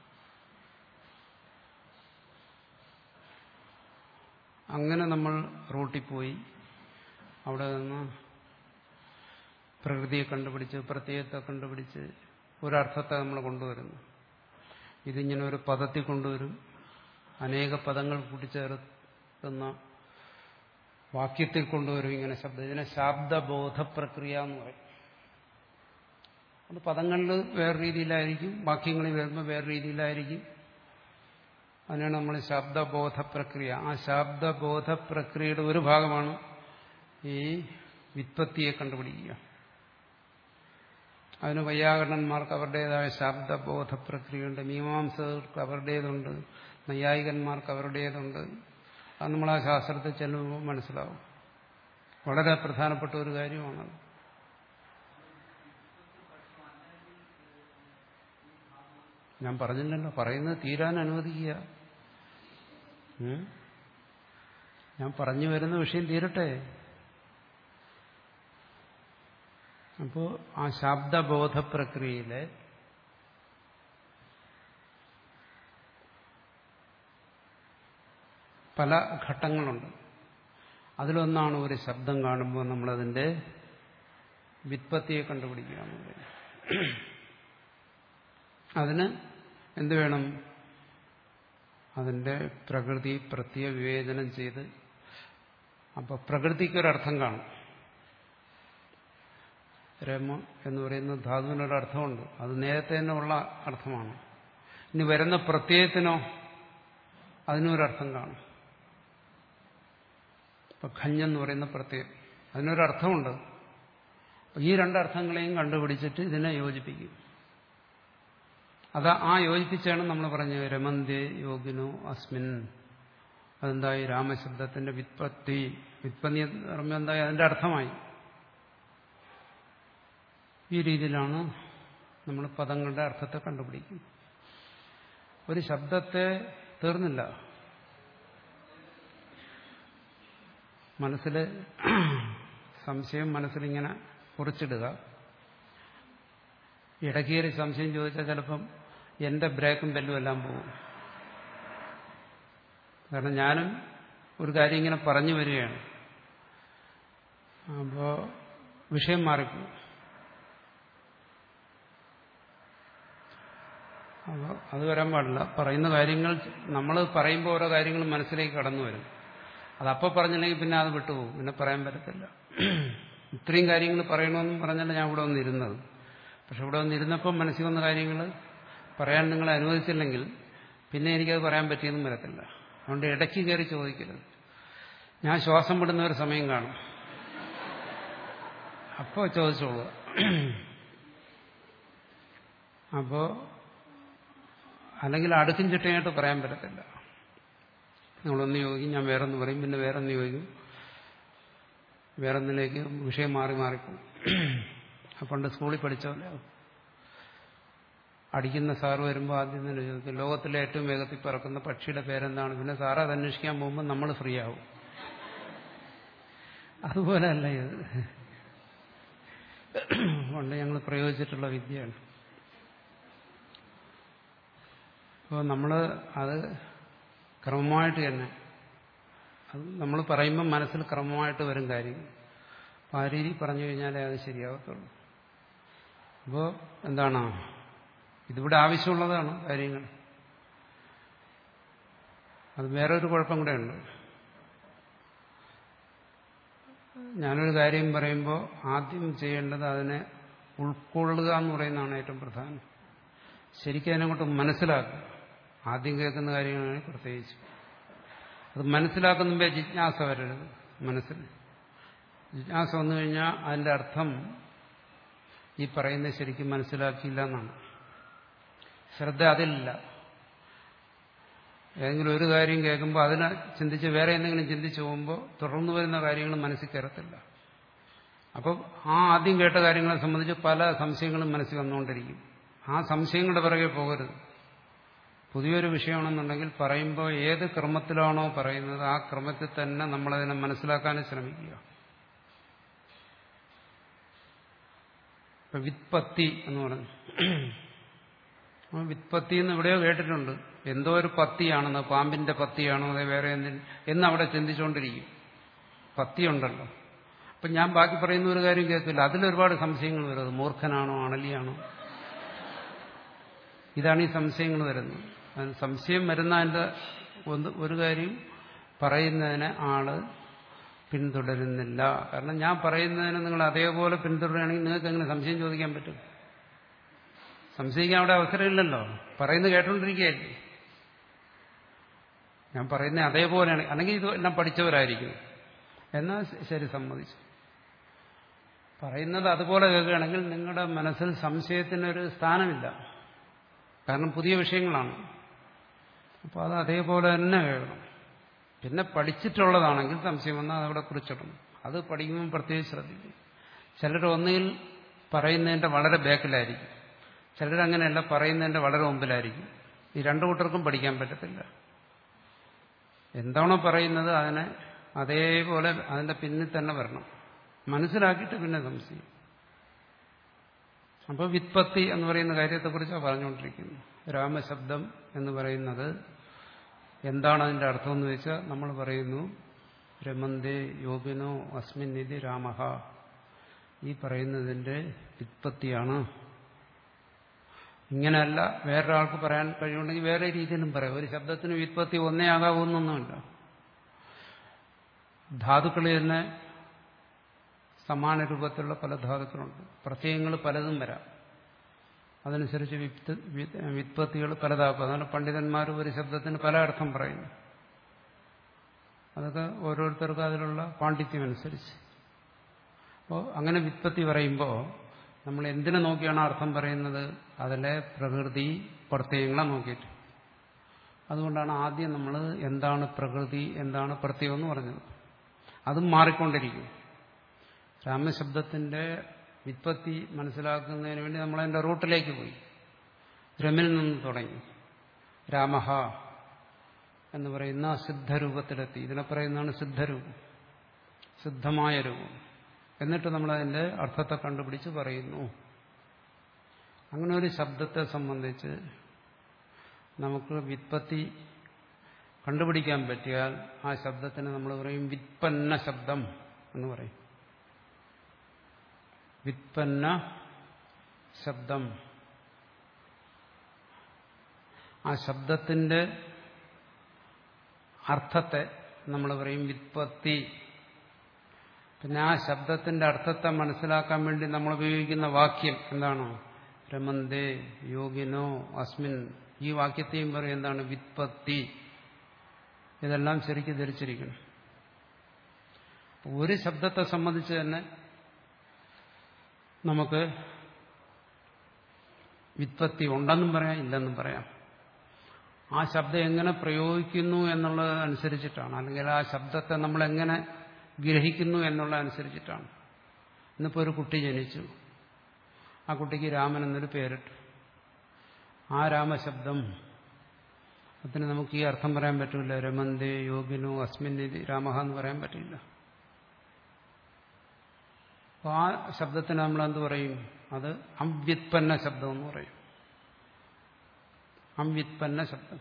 അങ്ങനെ നമ്മൾ റൂട്ടിൽ പോയി അവിടെ നിന്ന് പ്രകൃതിയെ കണ്ടുപിടിച്ച് പ്രത്യയത്തെ കണ്ടുപിടിച്ച് ഒരർത്ഥത്തെ നമ്മൾ കൊണ്ടുവരുന്നു ഇതിങ്ങനെ ഒരു പദത്തിൽ കൊണ്ടുവരും അനേക പദങ്ങൾ കൂട്ടിച്ചേർക്കുന്ന വാക്യത്തിൽ കൊണ്ടുവരും ഇങ്ങനെ ശബ്ദം ഇതിനെ ശാബ്ദബോധ പ്രക്രിയ എന്ന് പറയും അത് പദങ്ങളിൽ വേറെ രീതിയിലായിരിക്കും വാക്യങ്ങളിൽ വരുമ്പോൾ വേറെ രീതിയിലായിരിക്കും അതിനാണ് നമ്മൾ ശബ്ദബോധ പ്രക്രിയ ആ ശബ്ദബോധ പ്രക്രിയയുടെ ഒരു ഭാഗമാണ് ഈ വിത്പത്തിയെ കണ്ടുപിടിക്കുക അതിന് വൈയാകരണന്മാർക്ക് അവരുടേതായ ശബ്ദബോധ പ്രക്രിയയുണ്ട് മീമാംസകർക്ക് അവരുടേതുണ്ട് നൈയായികന്മാർക്ക് അവരുടേതുണ്ട് അത് നമ്മൾ ആ ശാസ്ത്രത്തിൽ ചെല്ലുമ്പോൾ മനസ്സിലാവും വളരെ പ്രധാനപ്പെട്ട ഒരു കാര്യമാണത് ഞാൻ പറഞ്ഞില്ലല്ലോ പറയുന്നത് തീരാൻ അനുവദിക്കുക ഞാൻ പറഞ്ഞു വരുന്ന വിഷയം തീരട്ടെ അപ്പോൾ ആ ശബ്ദബോധ പ്രക്രിയയിലെ പല ഘട്ടങ്ങളുണ്ട് അതിലൊന്നാണ് ഒരു ശബ്ദം കാണുമ്പോൾ നമ്മളതിൻ്റെ വിത്പത്തിയെ കണ്ടുപിടിക്കുക എന്നുള്ളത് അതിന് എന്ത് വേണം അതിന്റെ പ്രകൃതി പ്രത്യ വിവേചനം ചെയ്ത് അപ്പൊ പ്രകൃതിക്കൊരർത്ഥം കാണും രമ എന്ന് പറയുന്ന ധാതുവിനൊരർത്ഥമുണ്ട് അത് നേരത്തെ തന്നെ ഉള്ള അർത്ഥമാണ് ഇനി വരുന്ന പ്രത്യയത്തിനോ അതിനൊരർത്ഥം കാണും ഇപ്പൊ ഖഞ്ഞെന്ന് പറയുന്ന പ്രത്യയം അതിനൊരർത്ഥമുണ്ട് അപ്പൊ ഈ രണ്ടർത്ഥങ്ങളെയും കണ്ടുപിടിച്ചിട്ട് ഇതിനെ യോജിപ്പിക്കും അത് ആ യോജിപ്പിച്ചാണ് നമ്മൾ പറഞ്ഞത് രമന്തേ യോഗിനോ അസ്മിൻ അതെന്തായി രാമശബ്ദത്തിന്റെ വിത്പത്തി വിത്പന്നി എന്ന് പറയുമ്പോൾ എന്തായി അതിന്റെ അർത്ഥമായി ഈ രീതിയിലാണ് നമ്മൾ പദങ്ങളുടെ അർത്ഥത്തെ കണ്ടുപിടിക്കുന്നത് ഒരു ശബ്ദത്തെ തീർന്നില്ല മനസ്സിൽ സംശയം മനസ്സിലിങ്ങനെ കുറിച്ചിടുക ഇടയ്ക്കേറി സംശയം ചോദിച്ചാൽ ചിലപ്പം എന്റെ ബ്രേക്കും ബെല്ലും എല്ലാം പോകും കാരണം ഞാനും ഒരു കാര്യം ഇങ്ങനെ പറഞ്ഞു വരികയാണ് അപ്പോൾ വിഷയം മാറിപ്പോകും അപ്പോൾ അത് വരാൻ പാടില്ല പറയുന്ന കാര്യങ്ങൾ നമ്മൾ പറയുമ്പോൾ ഓരോ കാര്യങ്ങളും മനസ്സിലേക്ക് കടന്നു വരും അതപ്പോൾ പറഞ്ഞില്ലെങ്കിൽ പിന്നെ അത് വിട്ടുപോകും പിന്നെ പറയാൻ പറ്റത്തില്ല ഇത്രയും കാര്യങ്ങൾ പറയണമെന്നും പറഞ്ഞല്ല ഞാൻ ഇവിടെ വന്നിരുന്നത് പക്ഷെ ഇവിടെ വന്നിരുന്നപ്പം മനസ്സിൽ വന്ന കാര്യങ്ങൾ പറയാൻ നിങ്ങളെ അനുവദിച്ചില്ലെങ്കിൽ പിന്നെ എനിക്കത് പറയാൻ പറ്റിയെന്നും വരത്തില്ല അതുകൊണ്ട് ഇടയ്ക്ക് കയറി ചോദിക്കരുത് ഞാൻ ശ്വാസം വിടുന്ന ഒരു സമയം കാണും അപ്പോൾ ചോദിച്ചോളൂ അപ്പോൾ അല്ലെങ്കിൽ അടുക്കും ചിട്ടയായിട്ട് പറയാൻ പറ്റത്തില്ല നിങ്ങളൊന്ന് ചോദിക്കും ഞാൻ വേറൊന്ന് പറയും പിന്നെ വേറൊന്ന് ചോദിക്കും വേറൊന്നിലേക്ക് വിഷയം മാറി മാറിപ്പോകും പണ്ട് സ്കൂളിൽ പഠിച്ച പോലെ അടിക്കുന്ന സാറ് വരുമ്പോൾ ആദ്യം തന്നെ ചോദിക്കും ലോകത്തിലെ ഏറ്റവും വേഗത്തിൽ പറക്കുന്ന പക്ഷിയുടെ പേരെന്താണ് പിന്നെ സാറ് അത് അന്വേഷിക്കാൻ പോകുമ്പോൾ നമ്മൾ ഫ്രീ ആവും അതുപോലെയല്ല ഇത് പണ്ട് ഞങ്ങൾ പ്രയോഗിച്ചിട്ടുള്ള വിദ്യയാണ് അപ്പോൾ നമ്മൾ അത് ക്രമമായിട്ട് തന്നെ അത് നമ്മൾ പറയുമ്പോൾ മനസ്സിൽ ക്രമമായിട്ട് വരും കാര്യം അപ്പോൾ ആ രീതി പറഞ്ഞു കഴിഞ്ഞാലേ അത് ശരിയാകത്തുള്ളൂ അപ്പോൾ എന്താണ് ഇതിവിടെ ആവശ്യമുള്ളതാണ് കാര്യങ്ങൾ അത് വേറൊരു കുഴപ്പം കൂടെ ഉണ്ട് ഞാനൊരു കാര്യം പറയുമ്പോൾ ആദ്യം ചെയ്യേണ്ടത് അതിനെ ഉൾക്കൊള്ളുക എന്ന് പറയുന്നതാണ് ഏറ്റവും പ്രധാനം ശരിക്കും അതിനെക്കൊണ്ട് മനസ്സിലാക്കുക ആദ്യം കേൾക്കുന്ന കാര്യങ്ങളാണ് പ്രത്യേകിച്ച് അത് മനസ്സിലാക്കുന്ന മുമ്പേ ജിജ്ഞാസ വരരുത് മനസ്സിൽ ജിജ്ഞാസ വന്നു കഴിഞ്ഞാൽ അതിന്റെ അർത്ഥം ഈ പറയുന്നത് ശരിക്കും മനസ്സിലാക്കിയില്ല എന്നാണ് ശ്രദ്ധ അതിലില്ല ഏതെങ്കിലും ഒരു കാര്യം കേൾക്കുമ്പോൾ അതിനെ ചിന്തിച്ച് വേറെ എന്തെങ്കിലും ചിന്തിച്ചു പോകുമ്പോൾ തുടർന്നു വരുന്ന കാര്യങ്ങൾ മനസ്സിൽ കയറത്തില്ല അപ്പോൾ ആ ആദ്യം കേട്ട കാര്യങ്ങളെ സംബന്ധിച്ച് പല സംശയങ്ങളും മനസ്സിൽ വന്നുകൊണ്ടിരിക്കും ആ സംശയങ്ങളുടെ പിറകെ പോകരുത് പുതിയൊരു വിഷയമാണെന്നുണ്ടെങ്കിൽ പറയുമ്പോൾ ഏത് ക്രമത്തിലാണോ പറയുന്നത് ആ ക്രമത്തിൽ തന്നെ നമ്മളതിനെ മനസ്സിലാക്കാനും ശ്രമിക്കുക ഇപ്പൊ വിത്പത്തി എന്ന് പറഞ്ഞു ആ വിത്പത്തി എന്ന് എവിടെയോ കേട്ടിട്ടുണ്ട് എന്തോ ഒരു പത്തിയാണെന്ന് പാമ്പിന്റെ പത്തിയാണോ അതെ വേറെ എന്തിന് എന്ന് അവിടെ ചിന്തിച്ചുകൊണ്ടിരിക്കും പത്തിയുണ്ടല്ലോ അപ്പൊ ഞാൻ ബാക്കി പറയുന്ന ഒരു കാര്യം കേൾക്കില്ല അതിലൊരുപാട് സംശയങ്ങൾ വരുന്നത് മൂർഖനാണോ അണലിയാണോ ഇതാണ് ഈ സംശയങ്ങൾ വരുന്നത് അതിന് സംശയം വരുന്നതിന്റെ ഒന്ന് ഒരു കാര്യം പറയുന്നതിന് ആള് പിന്തുടരുന്നില്ല കാരണം ഞാൻ പറയുന്നതിന് നിങ്ങൾ അതേപോലെ പിന്തുടരുകയാണെങ്കിൽ നിങ്ങൾക്ക് എങ്ങനെ സംശയം ചോദിക്കാൻ പറ്റും സംശയിക്കാൻ അവിടെ അവസരമില്ലല്ലോ പറയുന്നത് കേട്ടോണ്ടിരിക്കുകയല്ലേ ഞാൻ പറയുന്നത് അതേപോലെയാണ് അല്ലെങ്കിൽ ഇത് എല്ലാം പഠിച്ചവരായിരിക്കും എന്നാൽ ശരി സമ്മതിച്ചു പറയുന്നത് അതുപോലെ കേൾക്കുകയാണെങ്കിൽ നിങ്ങളുടെ മനസ്സിൽ സംശയത്തിനൊരു സ്ഥാനമില്ല കാരണം പുതിയ വിഷയങ്ങളാണ് അപ്പോൾ അത് അതേപോലെ തന്നെ കേൾക്കണം പിന്നെ പഠിച്ചിട്ടുള്ളതാണെങ്കിൽ സംശയം വന്നാൽ അതവിടെ കുറിച്ചിടണം അത് പഠിക്കുമ്പോൾ പ്രത്യേകിച്ച് ശ്രദ്ധിക്കും ചിലർ ഒന്നുകിൽ പറയുന്നതിൻ്റെ വളരെ ബാക്കിലായിരിക്കും ചിലരങ്ങനെയല്ല പറയുന്നതിൻ്റെ വളരെ മുമ്പിലായിരിക്കും ഈ രണ്ടു കൂട്ടർക്കും പഠിക്കാൻ പറ്റത്തില്ല എന്താണോ പറയുന്നത് അതിനെ അതേപോലെ അതിന്റെ പിന്നിൽ തന്നെ വരണം മനസ്സിലാക്കിയിട്ട് പിന്നെ സംശയം അപ്പോൾ വിത്പത്തി എന്ന് പറയുന്ന കാര്യത്തെക്കുറിച്ചാണ് പറഞ്ഞുകൊണ്ടിരിക്കുന്നത് രാമശബ്ദം എന്ന് പറയുന്നത് എന്താണ് അതിന്റെ അർത്ഥം എന്ന് വെച്ചാൽ നമ്മൾ പറയുന്നു രമന്തേ യോഗിനോ അസ്മിൻ നിധി രാമഹ ഈ പറയുന്നതിന്റെ വിത്പത്തിയാണ് ഇങ്ങനെയല്ല വേറൊരാൾക്ക് പറയാൻ കഴിയുമെങ്കിൽ വേറെ രീതിയിലും പറയാം ഒരു ശബ്ദത്തിന് വ്യുത്പത്തി ഒന്നേ ആകാവുന്നൊന്നുമില്ല ധാതുക്കളിൽ തന്നെ സമാന രൂപത്തിലുള്ള പല ധാതുക്കളുണ്ട് പ്രത്യയങ്ങൾ പലതും വരാം അതനുസരിച്ച് വിത്പത്തികൾ പലതാക്കും അതാണ് പണ്ഡിതന്മാർ ഒരു ശബ്ദത്തിന് പല അർത്ഥം പറയുന്നു അതൊക്കെ ഓരോരുത്തർക്കും അതിലുള്ള പാണ്ഡിത്യം അനുസരിച്ച് അപ്പോൾ അങ്ങനെ വിത്പത്തി പറയുമ്പോൾ നമ്മൾ എന്തിനെ നോക്കിയാണ് അർത്ഥം പറയുന്നത് അതിലെ പ്രകൃതി പ്രത്യയങ്ങളെ നോക്കിയിട്ട് അതുകൊണ്ടാണ് ആദ്യം നമ്മൾ എന്താണ് പ്രകൃതി എന്താണ് പ്രത്യയം എന്ന് പറഞ്ഞത് അതും മാറിക്കൊണ്ടിരിക്കും രാമശബ്ദത്തിന്റെ വിത്പത്തി മനസ്സിലാക്കുന്നതിന് വേണ്ടി നമ്മൾ അതിന്റെ റൂട്ടിലേക്ക് പോയി രമിൽ നിന്ന് തുടങ്ങി രാമഹ എന്ന് പറയുന്ന സിദ്ധരൂപത്തിലെത്തി ഇതിനെ പറയുന്നതാണ് സിദ്ധരൂപം സിദ്ധമായ രൂപം എന്നിട്ട് നമ്മൾ അതിന്റെ അർത്ഥത്തെ കണ്ടുപിടിച്ച് പറയുന്നു അങ്ങനെ ഒരു ശബ്ദത്തെ സംബന്ധിച്ച് നമുക്ക് വിത്പത്തി കണ്ടുപിടിക്കാൻ പറ്റിയാൽ ആ ശബ്ദത്തിന് നമ്മൾ പറയും വിത്പന്ന ശബ്ദം എന്ന് പറയും വിത്പന്ന ശബ്ദം ആ ശബ്ദത്തിന്റെ അർത്ഥത്തെ നമ്മൾ പറയും വിത്പത്തി പിന്നെ ആ ശബ്ദത്തിന്റെ അർത്ഥത്തെ മനസ്സിലാക്കാൻ വേണ്ടി നമ്മൾ ഉപയോഗിക്കുന്ന വാക്യം എന്താണ് രമന്തേ യോഗിനോ അസ്മിൻ ഈ വാക്യത്തെയും പറയും എന്താണ് വിത്പത്തി ഇതെല്ലാം ശരിക്കും ധരിച്ചിരിക്കണം ഒരു ശബ്ദത്തെ സംബന്ധിച്ച് തന്നെ നമുക്ക് വിത്പത്തി ഉണ്ടെന്നും പറയാം ഇല്ലെന്നും പറയാം ആ ശബ്ദം എങ്ങനെ പ്രയോഗിക്കുന്നു എന്നുള്ളത് അനുസരിച്ചിട്ടാണ് അല്ലെങ്കിൽ ആ ശബ്ദത്തെ നമ്മൾ എങ്ങനെ ഗ്രഹിക്കുന്നു എന്നുള്ളതനുസരിച്ചിട്ടാണ് ഇന്നിപ്പോൾ ഒരു കുട്ടി ജനിച്ചു ആ കുട്ടിക്ക് രാമൻ എന്നൊരു പേരിട്ടു ആ രാമശബ്ദം അതിന് നമുക്ക് ഈ അർത്ഥം പറയാൻ പറ്റില്ല രമന്തേ യോഗിനോ അസ്മിന്നിധി രാമഹ എന്ന് പറയാൻ പറ്റില്ല അപ്പോൾ ആ ശബ്ദത്തിന് നമ്മൾ എന്ത് പറയും അത് അവ്യുത്പന്ന ശബ്ദം എന്ന് പറയും അവ്യുത്പന്ന ശബ്ദം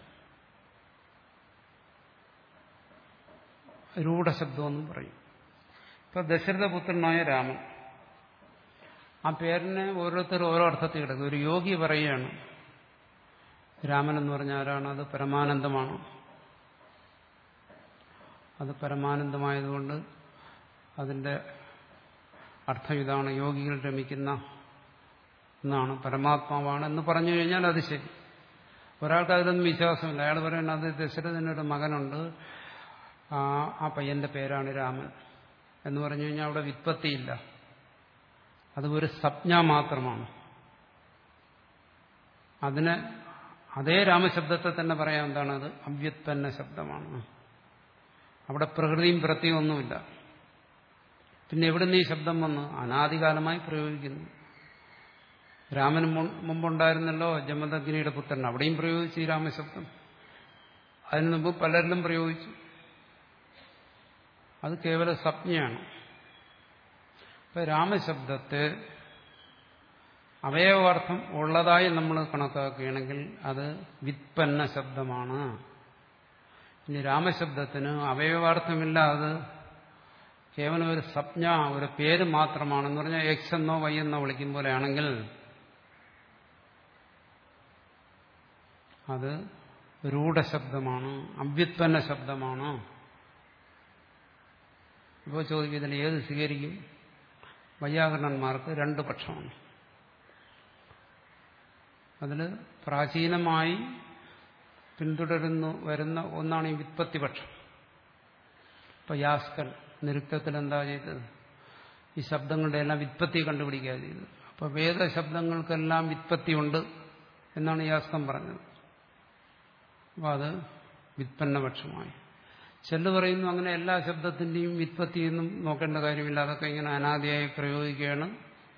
രൂഢശബ്ദമെന്നും പറയും ഇപ്പൊ ദശരഥപുത്രനായ രാമൻ ആ പേരിന് ഓരോരുത്തർ ഓരോ അർത്ഥത്തിൽ കിടക്കും ഒരു യോഗി പറയുകയാണ് രാമൻ എന്ന് പറഞ്ഞാൽ ആരാണ് അത് പരമാനന്ദമാണ് അത് പരമാനന്ദമായതുകൊണ്ട് അതിന്റെ അർത്ഥം ഇതാണ് യോഗികൾ രമിക്കുന്ന എന്നാണ് പരമാത്മാവാണ് എന്ന് പറഞ്ഞു കഴിഞ്ഞാൽ അത് ശരി ഒരാൾക്ക് അതിലൊന്നും വിശ്വാസമില്ല അയാൾ പറയുന്നത് അത് ദശരഥനൊരു മകനുണ്ട് ആ ആ പയ്യന്റെ പേരാണ് രാമൻ എന്ന് പറഞ്ഞു കഴിഞ്ഞാൽ അവിടെ വിത്പത്തിയില്ല അത് ഒരു സംജ്ഞ മാത്രമാണ് അതിന് അതേ രാമശബ്ദത്തെ തന്നെ പറയാം എന്താണ് അത് അവ്യുത്പന്ന ശബ്ദമാണ് അവിടെ പ്രകൃതിയും പ്രത്യവും ഒന്നുമില്ല പിന്നെ എവിടുന്ന് ഈ ശബ്ദം വന്നു അനാദികാലമായി പ്രയോഗിക്കുന്നു രാമന് മുമ്പുണ്ടായിരുന്നല്ലോ ജമദഗ്നിയുടെ പുത്രൻ അവിടെയും പ്രയോഗിച്ചു ഈ രാമശബ്ദം അതിനു മുമ്പ് പലരിലും പ്രയോഗിച്ചു അത് കേവല സംജ്ഞയാണ് ഇപ്പൊ രാമശബ്ദത്തെ അവയവാർത്ഥം ഉള്ളതായി നമ്മൾ കണക്കാക്കുകയാണെങ്കിൽ അത് വിത്പന്ന ശബ്ദമാണ് ഇനി രാമശബ്ദത്തിന് അവയവാർത്ഥമില്ല അത് കേവലം ഒരു സംജ്ഞ ഒരു പേര് മാത്രമാണെന്ന് പറഞ്ഞാൽ എക്സ് എന്നോ വൈ എന്നോ വിളിക്കും പോലെയാണെങ്കിൽ അത് രൂഢശബ്ദമാണ് അവ്യുത്പന്ന ശബ്ദമാണ് ഇപ്പോൾ ചോദിക്കും ഇതിൽ ഏത് സ്വീകരിക്കും വൈയാകരണന്മാർക്ക് രണ്ട് പക്ഷമാണ് അതിൽ പ്രാചീനമായി പിന്തുടരുന്നു വരുന്ന ഒന്നാണ് ഈ വിത്പത്തി പക്ഷം ഇപ്പൊ യാസ്കൽ നിരുക്തത്തിൽ എന്താ ചെയ്തത് ഈ ശബ്ദങ്ങളുടെ എല്ലാം വിത്പത്തി കണ്ടുപിടിക്കുക ചെയ്തത് അപ്പൊ വേദശബ്ദങ്ങൾക്കെല്ലാം വിത്പത്തി ഉണ്ട് എന്നാണ് യാസ്കം പറഞ്ഞത് അപ്പോൾ അത് വിത്പന്നപക്ഷമായി ചെല്ലു പറയുന്നു അങ്ങനെ എല്ലാ ശബ്ദത്തിന്റെയും വിത്പത്തിയൊന്നും നോക്കേണ്ട കാര്യമില്ല അതൊക്കെ ഇങ്ങനെ അനാദിയായി പ്രയോഗിക്കുകയാണ്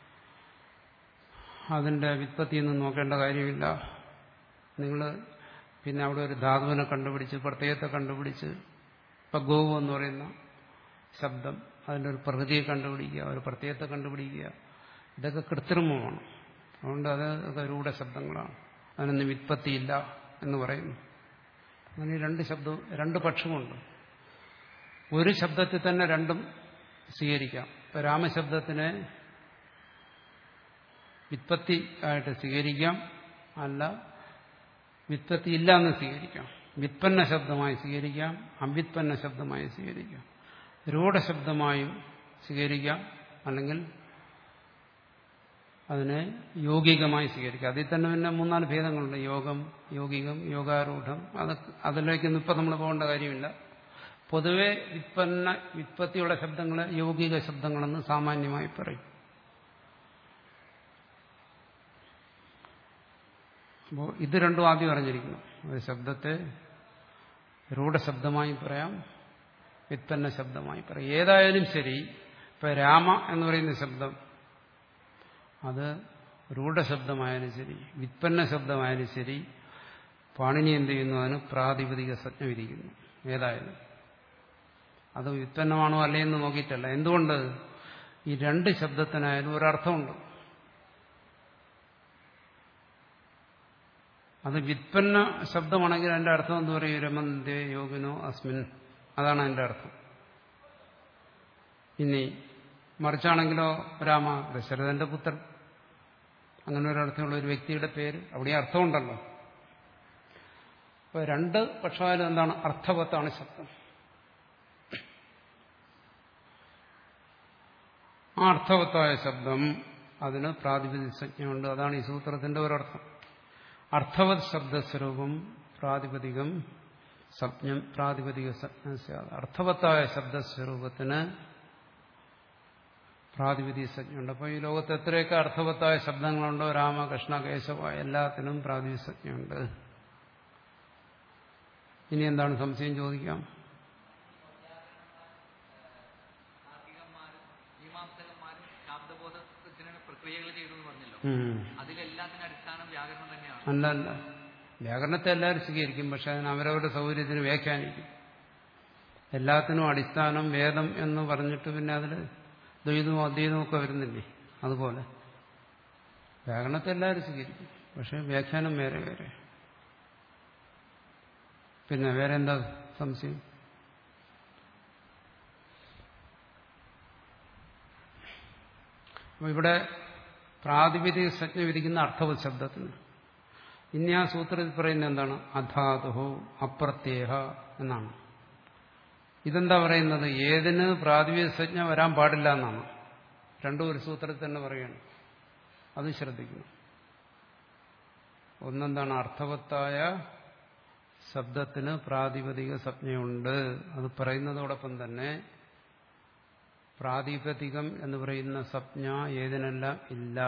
അതിന്റെ വിത്പത്തിയൊന്നും നോക്കേണ്ട കാര്യമില്ല നിങ്ങൾ പിന്നെ അവിടെ ഒരു ധാതുവിനെ കണ്ടുപിടിച്ച് പ്രത്യയത്തെ കണ്ടുപിടിച്ച് ഇപ്പൊ ഗോവ് എന്ന് പറയുന്ന ശബ്ദം അതിൻ്റെ ഒരു പ്രകൃതിയെ കണ്ടുപിടിക്കുക ഒരു പ്രത്യയത്തെ കണ്ടുപിടിക്കുക ഇതൊക്കെ കൃത്രിമമാണ് അതുകൊണ്ട് അത് രൂഢ ശബ്ദങ്ങളാണ് അതിനൊന്നും വിത്പത്തിയില്ല എന്ന് പറയുന്നു അങ്ങനെ രണ്ട് ശബ്ദവും രണ്ട് പക്ഷമുണ്ട് ഒരു ശബ്ദത്തിൽ തന്നെ രണ്ടും സ്വീകരിക്കാം ഇപ്പൊ രാമശബ്ദത്തിനെ വിത്പത്തി ആയിട്ട് സ്വീകരിക്കാം അല്ല വിത്പത്തി ഇല്ല എന്ന് സ്വീകരിക്കാം വിത്പന്ന ശബ്ദമായി സ്വീകരിക്കാം അവിത്പന്ന ശബ്ദമായി സ്വീകരിക്കാം രൂഢശബ്ദമായും സ്വീകരിക്കാം അല്ലെങ്കിൽ അതിനെ യൗകികമായി സ്വീകരിക്കാം അതിൽ തന്നെ പിന്നെ മൂന്നാല് ഭേദങ്ങളുണ്ട് യോഗം യൗകികം യോഗാരൂഢം അത് അതിലേക്കൊന്നും ഇപ്പം നമ്മൾ പോകേണ്ട കാര്യമില്ല പൊതുവെ വിത്പന്ന വിത്പത്തിയുള്ള ശബ്ദങ്ങളെ യൗകിക ശബ്ദങ്ങളെന്ന് സാമാന്യമായി പറയും അപ്പോൾ ഇത് രണ്ടും ആദ്യം അറിഞ്ഞിരിക്കുന്നു ഒരു ശബ്ദത്തെ രൂഢശബ്ദമായി പറയാം വിത്പന്ന ശബ്ദമായി പറയാം ഏതായാലും ശരി ഇപ്പൊ രാമ എന്ന് പറയുന്ന ശബ്ദം അത് രൂഢശബ്ദമായാലും ശരി വിത്പന്ന ശബ്ദമായാലും ശരി പാണിനി എന്ത് ചെയ്യുന്നു അതിന് പ്രാതിപതിക സജ്ഞ വിധിക്കുന്നു ഏതായാലും അത് വ്യുത്പന്നമാണോ അല്ലേന്ന് നോക്കിയിട്ടല്ല എന്തുകൊണ്ട് ഈ രണ്ട് ശബ്ദത്തിനായാലും ഒരർത്ഥമുണ്ട് അത് വിത്പന്ന ശബ്ദമാണെങ്കിൽ അതിന്റെ അർത്ഥം എന്ത് പറയും രമന്തേ യോഗിനോ അസ്മിൻ അതാണ് അതിന്റെ അർത്ഥം ഇനി മറിച്ചാണെങ്കിലോ രാമ ദശരഥന്റെ പുത്രൻ അങ്ങനെ ഒരർത്ഥമുള്ള ഒരു വ്യക്തിയുടെ പേര് അവിടെ അർത്ഥമുണ്ടല്ലോ അപ്പൊ രണ്ട് പക്ഷമായാലും എന്താണ് അർത്ഥവത്താണ് ശബ്ദം ആ അർത്ഥവത്തായ ശബ്ദം അതിന് പ്രാതിപതിക സംജ്ഞയുണ്ട് അതാണ് ഈ സൂത്രത്തിന്റെ ഒരർത്ഥം അർത്ഥവത് ശബ്ദസ്വരൂപം പ്രാതിപതികം സംജ്ഞം പ്രാതിപതിക അർത്ഥവത്തായ ശബ്ദസ്വരൂപത്തിന് പ്രാതിപതിക സംജ്ഞയുണ്ട് അപ്പോൾ ഈ ലോകത്ത് എത്രയൊക്കെ അർത്ഥവത്തായ ശബ്ദങ്ങളുണ്ടോ രാമ കൃഷ്ണ കേശവ എല്ലാത്തിനും പ്രാതിപതിക സംജ്ഞയുണ്ട് ഇനി എന്താണ് സംശയം ചോദിക്കാം മീമാംസകന്മാരും ശാബ്ദബോധത്തിന് പ്രക്രിയകൾ ചെയ്തു എന്ന് പറഞ്ഞല്ലോ ഉം. അതിലെല്ലാത്തിനും അടിസ്ഥാനം വ്യാകരണം തന്നെയാണ് അല്ല അല്ല വ്യാകരണത്തെ എല്ലാവരും സ്വീകരിക്കും പക്ഷെ അതിന് അവരവരുടെ സൗകര്യത്തിന് വ്യാഖ്യാനിക്കും എല്ലാത്തിനും അടിസ്ഥാനം വേദം എന്ന് പറഞ്ഞിട്ട് പിന്നെ അതിൽ ദ്വൈതവും അദ്വൈതവും ഒക്കെ വരുന്നില്ലേ അതുപോലെ വ്യാകരണത്തെ എല്ലാവരും സ്വീകരിക്കും പക്ഷെ വ്യാഖ്യാനം വേറെ വേറെ പിന്നെ വേറെ എന്താ സംശയം അപ്പൊ ഇവിടെ പ്രാതിപതിക സജ്ഞ വിധിക്കുന്ന അർത്ഥവ ശബ്ദത്തിന് ഇനി ആ സൂത്രത്തിൽ പറയുന്നത് എന്താണ് അധാതുഹോ അപ്രത്യേഹ എന്നാണ് ഇതെന്താ പറയുന്നത് ഏതിന് പ്രാതിപതിക സജ്ഞ വരാൻ പാടില്ല എന്നാണ് രണ്ടും ഒരു സൂത്രത്തിൽ തന്നെ പറയണം അത് ശ്രദ്ധിക്കണം ഒന്നെന്താണ് അർത്ഥവത്തായ ശബ്ദത്തിന് പ്രാതിപതിക സംജ്ഞയുണ്ട് അത് പറയുന്നതോടൊപ്പം തന്നെ പ്രാതിപതികം എന്ന് പറയുന്ന സംജ്ഞ ഏതിനെല്ലാം ഇല്ല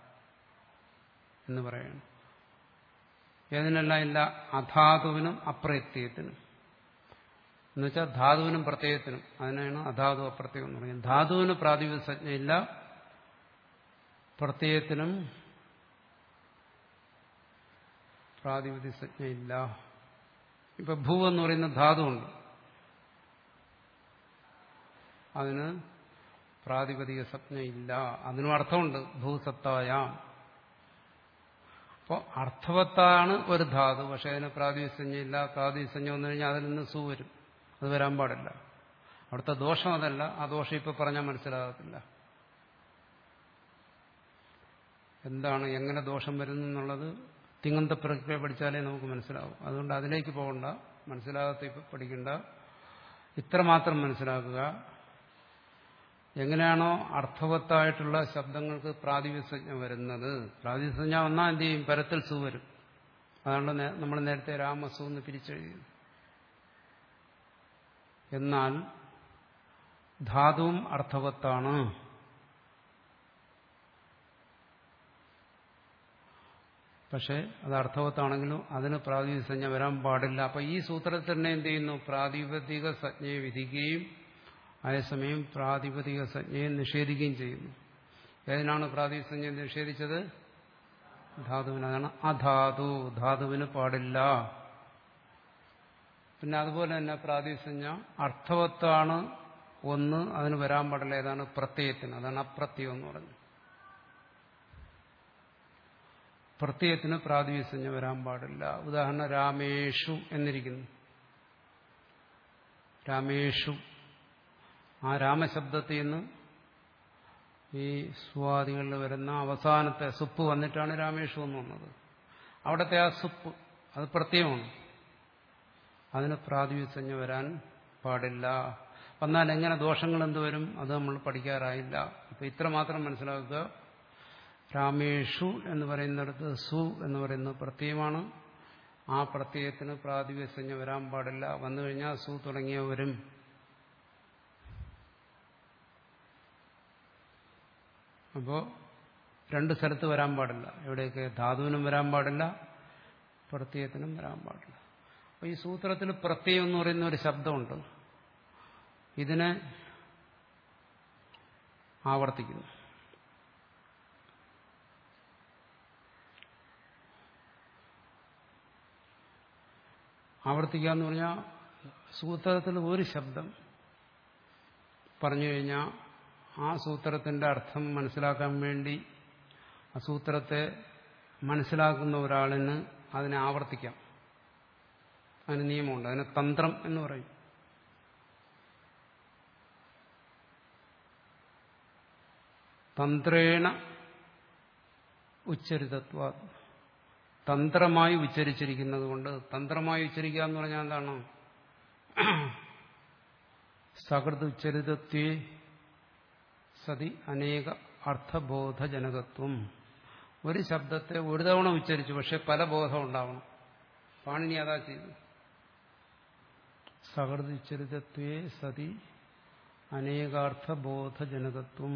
എന്ന് പറയണം ഏതിനെല്ലാം ഇല്ല അധാതുവിനും അപ്രത്യയത്തിനും എന്നുവെച്ചാൽ ധാതുവിനും പ്രത്യയത്തിനും അതിനാണ് അധാതു അപ്രത്യയം എന്ന് പറയുന്നത് ധാതുവിന് പ്രാതിപതിക സംജ്ഞയില്ല പ്രത്യയത്തിനും പ്രാതിപതിക സംജ്ഞയില്ല ഇപ്പൊ ഭൂ എന്ന് പറയുന്ന ധാതുവുണ്ട് അതിന് പ്രാതിപതിക സംജ്ഞയില്ല അതിനും അർത്ഥമുണ്ട് ഭൂസത്തായാം അപ്പോൾ അർത്ഥവത്താണ് ഒരു ധാതു പക്ഷെ അതിന് പ്രാതിപതിക സംജ്ഞയില്ല പ്രാതിപതിക സംജ്ഞ വന്നു കഴിഞ്ഞാൽ അതിൽ നിന്ന് സൂ വരും അത് വരാൻ പാടില്ല അവിടുത്തെ ദോഷം അതല്ല ആ ദോഷം ഇപ്പൊ പറഞ്ഞാൽ മനസ്സിലാകത്തില്ല എന്താണ് എങ്ങനെ ദോഷം വരുന്നു എന്നുള്ളത് തിങ്ങന്ത പ്രക്രിയ പഠിച്ചാലേ നമുക്ക് മനസ്സിലാവും അതുകൊണ്ട് അതിലേക്ക് പോകണ്ട മനസ്സിലാകാത്ത ഇപ്പൊ പഠിക്കണ്ട ഇത്രമാത്രം മനസ്സിലാക്കുക എങ്ങനെയാണോ അർത്ഥവത്തായിട്ടുള്ള ശബ്ദങ്ങൾക്ക് പ്രാതിപസജ്ഞ വരുന്നത് പ്രാതിപസജ്ഞ വന്നാൽ എന്ത് ചെയ്യും പരത്തിൽ സു വരും അതാണ് നേ- നമ്മൾ നേരത്തെ രാമസു എന്ന് പിരിച്ചെഴുതിയത് എന്നാൽ ധാതുവും അർത്ഥവത്താണ് പക്ഷെ അത് അർത്ഥവത്താണെങ്കിലും അതിന് പ്രാതിപതിക സംജ്ഞ വരാൻ പാടില്ല അപ്പൊ ഈ സൂത്രത്തിൽ തന്നെ എന്ത് ചെയ്യുന്നു പ്രാതിപതിക സംജ്ഞയെ വിധിക്കുകയും അതേസമയം പ്രാതിപതിക സംജ്ഞയെ നിഷേധിക്കുകയും ചെയ്യുന്നു ഏതിനാണ് പ്രാതിപതിക സംജ്ഞ നിഷേധിച്ചത് ധാതുവിന് അതാണ് അധാതു ധാതുവിന് പാടില്ല പിന്നെ അതുപോലെ തന്നെ പ്രാതിപതിക സംജ്ഞ അർത്ഥവത്താണ് ഒന്ന് അതിന് വരാൻ പാടില്ല ഏതാണ് പ്രത്യയത്തിന് അതാണ് അപ്രത്യയം എന്ന് പറഞ്ഞു പ്രത്യയത്തിന് പ്രാതിപസഞ്ജ വരാൻ പാടില്ല ഉദാഹരണം രാമേഷു എന്നിരിക്കുന്നു രാമേഷു ആ രാമശബ്ദത്തിൽ നിന്ന് ഈ സ്വാദികളിൽ വരുന്ന അവസാനത്തെ സുപ്പ് വന്നിട്ടാണ് രാമേഷു എന്ന് വന്നത് അവിടുത്തെ ആ സുപ്പ് അത് പ്രത്യയമാണ് അതിന് പ്രാതിവിസഞ്ജ വരാൻ പാടില്ല വന്നാൽ എങ്ങനെ ദോഷങ്ങൾ എന്തുവരും അത് നമ്മൾ പഠിക്കാറായില്ല ഇപ്പൊ ഇത്ര മാത്രം മനസ്സിലാക്കുക രാമേഷു എന്ന് പറയുന്നിടത്ത് സു എന്ന് പറയുന്നത് പ്രത്യയമാണ് ആ പ്രത്യയത്തിന് പ്രാതിവിസഞ്ജ വരാൻ പാടില്ല വന്നു കഴിഞ്ഞാൽ സു തുടങ്ങിയവരും അപ്പോ രണ്ട് സ്ഥലത്ത് വരാൻ പാടില്ല എവിടെയൊക്കെ ധാതുവിനും വരാൻ പാടില്ല പ്രത്യയത്തിനും വരാൻ പാടില്ല അപ്പൊ ഈ സൂത്രത്തിൽ പ്രത്യയം എന്ന് പറയുന്ന ഒരു ശബ്ദമുണ്ട് ഇതിനെ ആവർത്തിക്കുന്നു ആവർത്തിക്കുക എന്ന് പറഞ്ഞാൽ സൂത്രത്തിൽ ഒരു ശബ്ദം പറഞ്ഞു കഴിഞ്ഞാൽ ആ സൂത്രത്തിന്റെ അർത്ഥം മനസ്സിലാക്കാൻ വേണ്ടി ആ സൂത്രത്തെ മനസ്സിലാക്കുന്ന ഒരാളിന് അതിനെ ആവർത്തിക്കാം അതിന് നിയമമുണ്ട് അതിന് തന്ത്രം എന്ന് പറയും തന്ത്രേണ ഉച്ചരിതത്വ തന്ത്രമായി ഉച്ചരിച്ചിരിക്കുന്നത് കൊണ്ട് തന്ത്രമായി ഉച്ചരിക്കുക എന്ന് പറഞ്ഞാൽ എന്താണ് സകൃത് ഉച്ചരിതത്വേ സതി അനേക അർത്ഥബോധജനകത്വം ഒരു ശബ്ദത്തെ ഒരു തവണ ഉച്ചരിച്ചു പക്ഷെ പല ബോധം ഉണ്ടാവണം പാണിനി അതാ ചെയ്തു സകൃത് ഉച്ചരിതത്വേ സതി അനേകാർത്ഥബോധജനകത്വം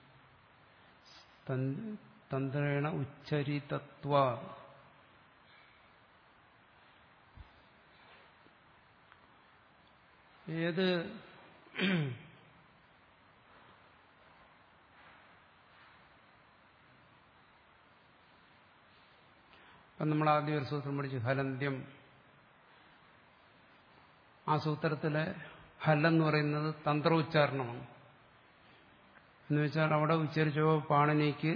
തന്ത്രേണ ഉച്ചരിതത്വ ഏത് അപ്പം നമ്മൾ ആദ്യം ഒരു സൂത്രം പഠിച്ചു ഹലന്ത്യം ആ സൂത്രത്തിലെ ഹല്ലെന്ന് പറയുന്നത് തന്ത്രോച്ചാരണമാണ് എന്ന് വെച്ചാൽ അവിടെ ഉച്ചരിച്ചോ പാണിനിക്ക്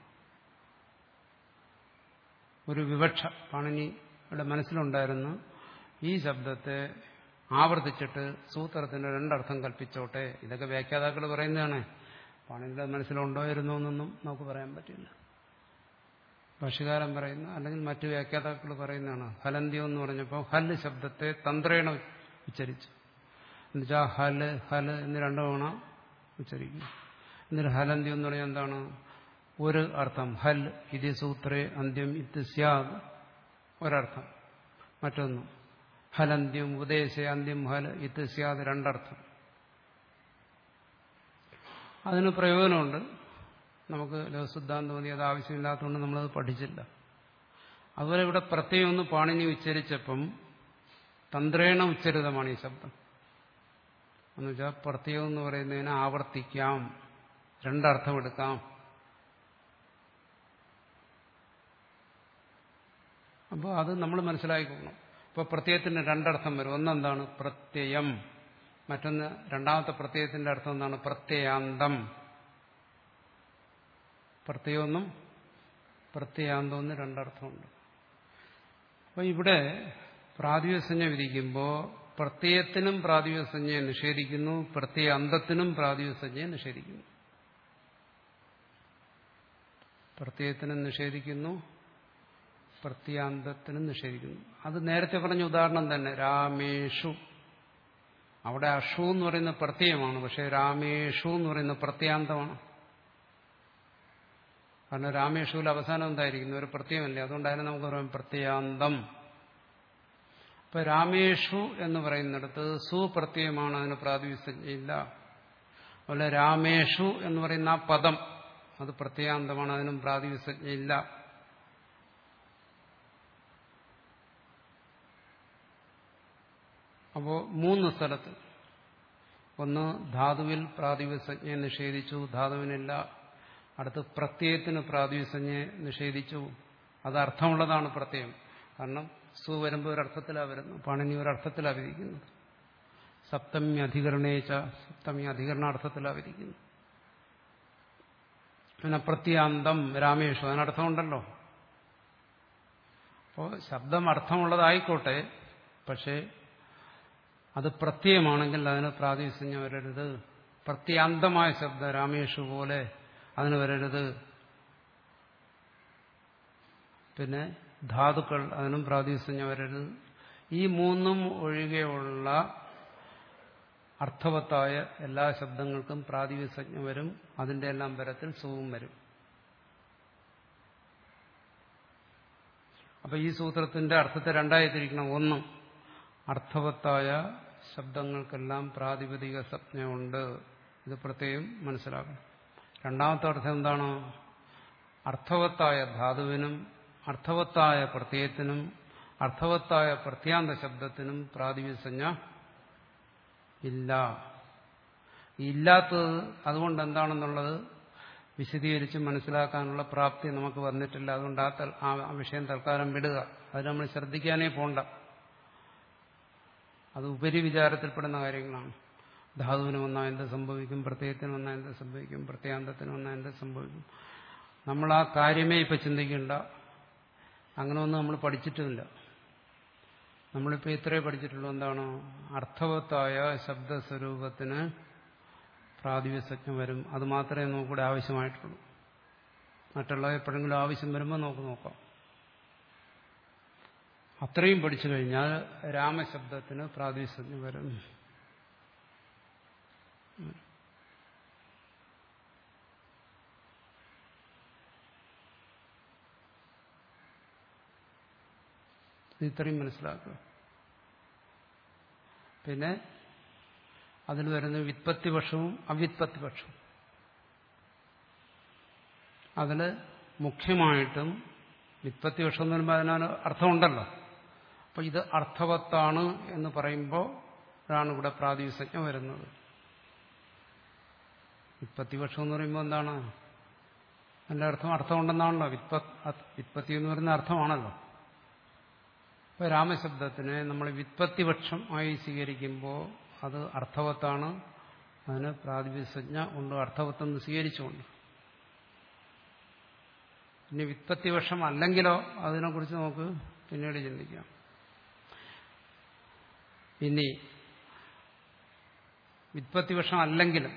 ഒരു വിവക്ഷ പാണിനിയുടെ മനസ്സിലുണ്ടായിരുന്നു ഈ ശബ്ദത്തെ ആവർത്തിച്ചിട്ട് സൂത്രത്തിന് രണ്ടർത്ഥം കൽപ്പിച്ചോട്ടെ ഇതൊക്കെ വ്യാഖ്യാതാക്കൾ പറയുന്നതാണ് പാണിനിയുടെ മനസ്സിലുണ്ടോ ഇരുന്നോ എന്നൊന്നും നമുക്ക് പറയാൻ പറ്റില്ല ഭാഷകാരൻ പറയുന്ന അല്ലെങ്കിൽ മറ്റു വ്യാഖ്യാതാക്കൾ പറയുന്നതാണ് ഹലന്ത്യം എന്ന് പറഞ്ഞപ്പോൾ ഹല് ശബ്ദത്തെ തന്ത്രേണ ഉച്ചരിച്ചു എന്നുവെച്ചാൽ ഹല് ഹല് എന്ന് രണ്ടു തവണ ഉച്ചരിക്കും എന്നിട്ട് ഹലന്ത്യം എന്ന് പറഞ്ഞാൽ എന്താണ് ഒരു അർത്ഥം ഹൽ ഇത് സൂത്രേ അന്ത്യം ഇത് സ്യാദ് ഒരർത്ഥം മറ്റൊന്ന് ഹലന്ത്യം ഉപദേശ അന്ത്യം ഹൽ ഇത് സ്യാദ് രണ്ടർത്ഥം അതിന് പ്രയോജനമുണ്ട് നമുക്ക് ലഘുസിദ്ധാന്തം മതി അത് ആവശ്യമില്ലാത്തതുകൊണ്ട് നമ്മളത് പഠിച്ചില്ല അതുപോലെ ഇവിടെ പ്രത്യേകം ഒന്ന് പാണിനി ഉച്ചരിച്ചപ്പം തന്ത്രേണ ഉച്ചരിതമാണ് ഈ ശബ്ദം എന്നുവെച്ചാൽ പ്രത്യേകം എന്ന് പറയുന്നതിനെ ആവർത്തിക്കാം രണ്ടർത്ഥം എടുക്കാം അപ്പോൾ അത് നമ്മൾ മനസ്സിലാക്കിക്കൊള്ളണം ഇപ്പോൾ പ്രത്യയത്തിന് രണ്ടർത്ഥം വരും ഒന്നെന്താണ് പ്രത്യയം മറ്റൊന്ന് രണ്ടാമത്തെ പ്രത്യയത്തിന്റെ അർത്ഥം എന്താണ് പ്രത്യയാന്തം പ്രത്യയൊന്നും പ്രത്യയാന്തമെന്ന് രണ്ടർത്ഥമുണ്ട് അപ്പോൾ ഇവിടെ പ്രാതിപസഞ്ജ വിധിക്കുമ്പോൾ പ്രത്യയത്തിനും പ്രാതിപസഞ്ജയെ നിഷേധിക്കുന്നു പ്രത്യയാന്തത്തിനും പ്രാതിപസഞ്ജയെ നിഷേധിക്കുന്നു പ്രത്യയത്തിനും നിഷേധിക്കുന്നു പ്രത്യാന്തത്തിനും നിഷേധിക്കുന്നു അത് നേരത്തെ പറഞ്ഞ ഉദാഹരണം തന്നെ രാമേഷു അവിടെ അഷു എന്ന് പറയുന്ന പ്രത്യയമാണ് പക്ഷെ രാമേഷു എന്ന് പറയുന്ന പ്രത്യാന്തമാണ് കാരണം രാമേഷുവിൽ അവസാനം എന്തായിരിക്കുന്നു ഒരു പ്രത്യയമല്ലേ അതുകൊണ്ടായാലും നമുക്ക് പറയാം പ്രത്യാന്തം ഇപ്പൊ രാമേഷു എന്ന് പറയുന്നിടത്ത് സുപ്രത്യയമാണ് അതിന് പ്രാതിവിസജ്ഞയില്ല അതുപോലെ രാമേഷു എന്ന് പറയുന്ന ആ പദം അത് പ്രത്യാന്തമാണ് അതിനും പ്രാതിവിസജ്ഞയില്ല അപ്പോ മൂന്ന് സ്ഥലത്ത് ഒന്ന് ധാതുവിൽ പ്രാതിപസജ്ഞയെ നിഷേധിച്ചു ധാതുവിനില്ല അടുത്ത് പ്രത്യയത്തിന് പ്രാതിപസജ്ഞയെ നിഷേധിച്ചു അത് അർത്ഥമുള്ളതാണ് പ്രത്യയം കാരണം സു വരുമ്പോൾ ഒരർത്ഥത്തിലാണ് വരുന്നു പാണിനി ഒരർത്ഥത്തിലാണ് വിധിക്കുന്നത് സപ്തമി അധികരണേച്ച സപ്തമി അധികരണാർത്ഥത്തിലാണ് വിധിക്കുന്നത് പിന്നെ പ്രത്യാന്തം രാമേഷു അതിനർത്ഥമുണ്ടല്ലോ അപ്പോൾ ശബ്ദം അർത്ഥമുള്ളതായിക്കോട്ടെ പക്ഷേ അത് പ്രത്യയമാണെങ്കിൽ അതിന് പ്രാതിസഞ്ജം വരരുത് പ്രത്യാന്തമായ ശബ്ദം രാമേഷു പോലെ അതിന് വരരുത് പിന്നെ ധാതുക്കൾ അതിനും പ്രാതിസഞ്ജ വരരുത് ഈ മൂന്നും ഒഴികെയുള്ള അർത്ഥവത്തായ എല്ലാ ശബ്ദങ്ങൾക്കും പ്രാതിസഞ്ജ വരും അതിന്റെ എല്ലാം പരത്തിൽ സുവും വരും അപ്പൊ ഈ സൂത്രത്തിന്റെ അർത്ഥത്തെ രണ്ടായി തിരിക്കണം ഒന്ന് അർത്ഥവത്തായ ശബ്ദങ്ങൾക്കെല്ലാം പ്രാതിപതിക സംജ്ഞയുണ്ട് ഇത് പ്രത്യേകം മനസ്സിലാക്കണം രണ്ടാമത്തെ അർത്ഥം എന്താണ് അർത്ഥവത്തായ ധാതുവിനും അർത്ഥവത്തായ പ്രത്യയത്തിനും അർത്ഥവത്തായ പ്രത്യാന്ത ശബ്ദത്തിനും പ്രാതിപസഞ്ജ ഇല്ല ഇല്ലാത്തത് അതുകൊണ്ട് എന്താണെന്നുള്ളത് വിശദീകരിച്ച് മനസ്സിലാക്കാനുള്ള പ്രാപ്തി നമുക്ക് വന്നിട്ടില്ല അതുകൊണ്ട് ആ തൽ- ആ ആ വിഷയം തൽക്കാലം വിടുക അത് നമ്മൾ ശ്രദ്ധിക്കാനേ പോണ്ട അത് ഉപരി വിചാരത്തിൽപ്പെടുന്ന കാര്യങ്ങളാണ് ധാതുവിന് വന്നാൽ എന്ത് സംഭവിക്കും പ്രത്യയത്തിന് വന്നാൽ എന്ത് സംഭവിക്കും പ്രത്യാന്തത്തിന് വന്നാൽ എന്ത് സംഭവിക്കും നമ്മൾ ആ കാര്യമേ ഇപ്പം ചിന്തിക്കേണ്ട അങ്ങനെ ഒന്നും നമ്മൾ പഠിച്ചിട്ടുമില്ല നമ്മളിപ്പോൾ ഇത്രേ പഠിച്ചിട്ടുള്ളൂ എന്താണ് അർത്ഥവത്തായ ശബ്ദസ്വരൂപത്തിന് പ്രാതിപസജ്ഞ വരും അത് മാത്രമേ നമുക്കിവിടെ ആവശ്യമായിട്ടുള്ളൂ മറ്റുള്ള എപ്പോഴെങ്കിലും ആവശ്യം വരുമ്പോൾ നമുക്ക് നോക്കാം അത്രയും പഠിച്ചു കഴിഞ്ഞാൽ രാമശബ്ദത്തിന് പ്രാതിസഞ്ജ വരും ഇത് ഇത്രയും മനസ്സിലാക്കുക പിന്നെ അതിൽ വരുന്ന വിത്പത്തിപക്ഷവും അവ്യുത്പത്തിപക്ഷവും അതിൽ മുഖ്യമായിട്ടും വിത്പത്തിപക്ഷം എന്ന് പറയുമ്പോൾ അതിനൊരു അർത്ഥമുണ്ടല്ലോ അപ്പോൾ ഇത് അർത്ഥവത്താണ് എന്ന് പറയുമ്പോൾ ആണ് ഇവിടെ പ്രാതിസജ്ഞ വരുന്നത് വിത്പത്തിപക്ഷം എന്ന് പറയുമ്പോൾ എന്താണ് അതിൻ്റെ അർത്ഥം അർത്ഥമുണ്ടെന്നാണല്ലോ വിത്പ വിത്പത്തി എന്ന് പറയുന്ന അർത്ഥമാണല്ലോ ഇപ്പൊ രാമശബ്ദത്തിനെ നമ്മൾ വിത്പത്തിപക്ഷം ആയി സ്വീകരിക്കുമ്പോൾ അത് അർത്ഥവത്താണ് അതിന് പ്രാതിപസജ്ഞ ഉണ്ട് അർത്ഥവത്തെന്ന് സ്വീകരിച്ചുകൊണ്ട് ഇനി വിത്പത്തിപക്ഷം അല്ലെങ്കിലോ അതിനെക്കുറിച്ച് നമുക്ക് പിന്നീട് ചിന്തിക്കാം ഇനി വിത്പത്തിപക്ഷം അല്ലെങ്കിലും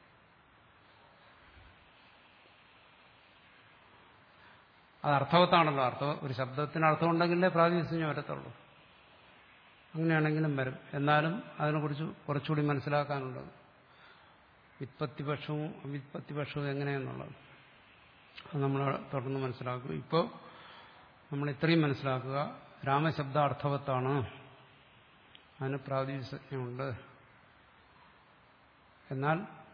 അത് അർത്ഥവത്താണല്ലോ അർത്ഥം ഒരു ശബ്ദത്തിന് അർത്ഥമുണ്ടെങ്കിലേ പ്രാതിനിധ്യം വരത്തുള്ളൂ അങ്ങനെയാണെങ്കിലും വരും എന്നാലും അതിനെക്കുറിച്ച് കുറച്ചുകൂടി മനസ്സിലാക്കാനുണ്ട് വിത്പത്തിപക്ഷവും അവിത്പത്തിപക്ഷവും എങ്ങനെയെന്നുള്ളത് അത് നമ്മൾ തുടർന്ന് മനസ്സിലാക്കും ഇപ്പോൾ നമ്മൾ ഇത്രയും മനസ്സിലാക്കുക രാമശബ്ദ അർത്ഥവത്താണ് അതിന് പ്രാതിനിധ്യമുണ്ട് എന്നാൽ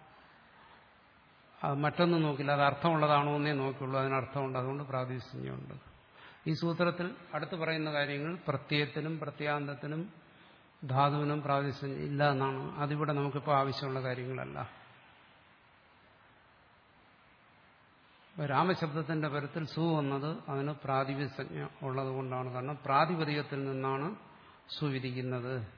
അത് മറ്റൊന്നും നോക്കില്ല അത് അർത്ഥമുള്ളതാണോ എന്നേ നോക്കിയുള്ളൂ അതിനർത്ഥമുണ്ട് അതുകൊണ്ട് പ്രാതിനിധ്യമുണ്ട് ഈ സൂത്രത്തിൽ അടുത്ത് പറയുന്ന കാര്യങ്ങൾ പ്രത്യയത്തിനും പ്രത്യാന്തത്തിനും ധാതുവിനും പ്രാതിനിധ്യം ഇല്ല എന്നാണ് അതിവിടെ നമുക്കിപ്പോൾ ആവശ്യമുള്ള കാര്യങ്ങളല്ല രാമശബ്ദത്തിന്റെ പരത്തിൽ സു വന്നത് അതിന് പ്രാതിപസഞ്ജ ഉള്ളത് കൊണ്ടാണ് കാരണം പ്രാതിപതികത്തിൽ നിന്നാണ് സുവിധിക്കുന്നത്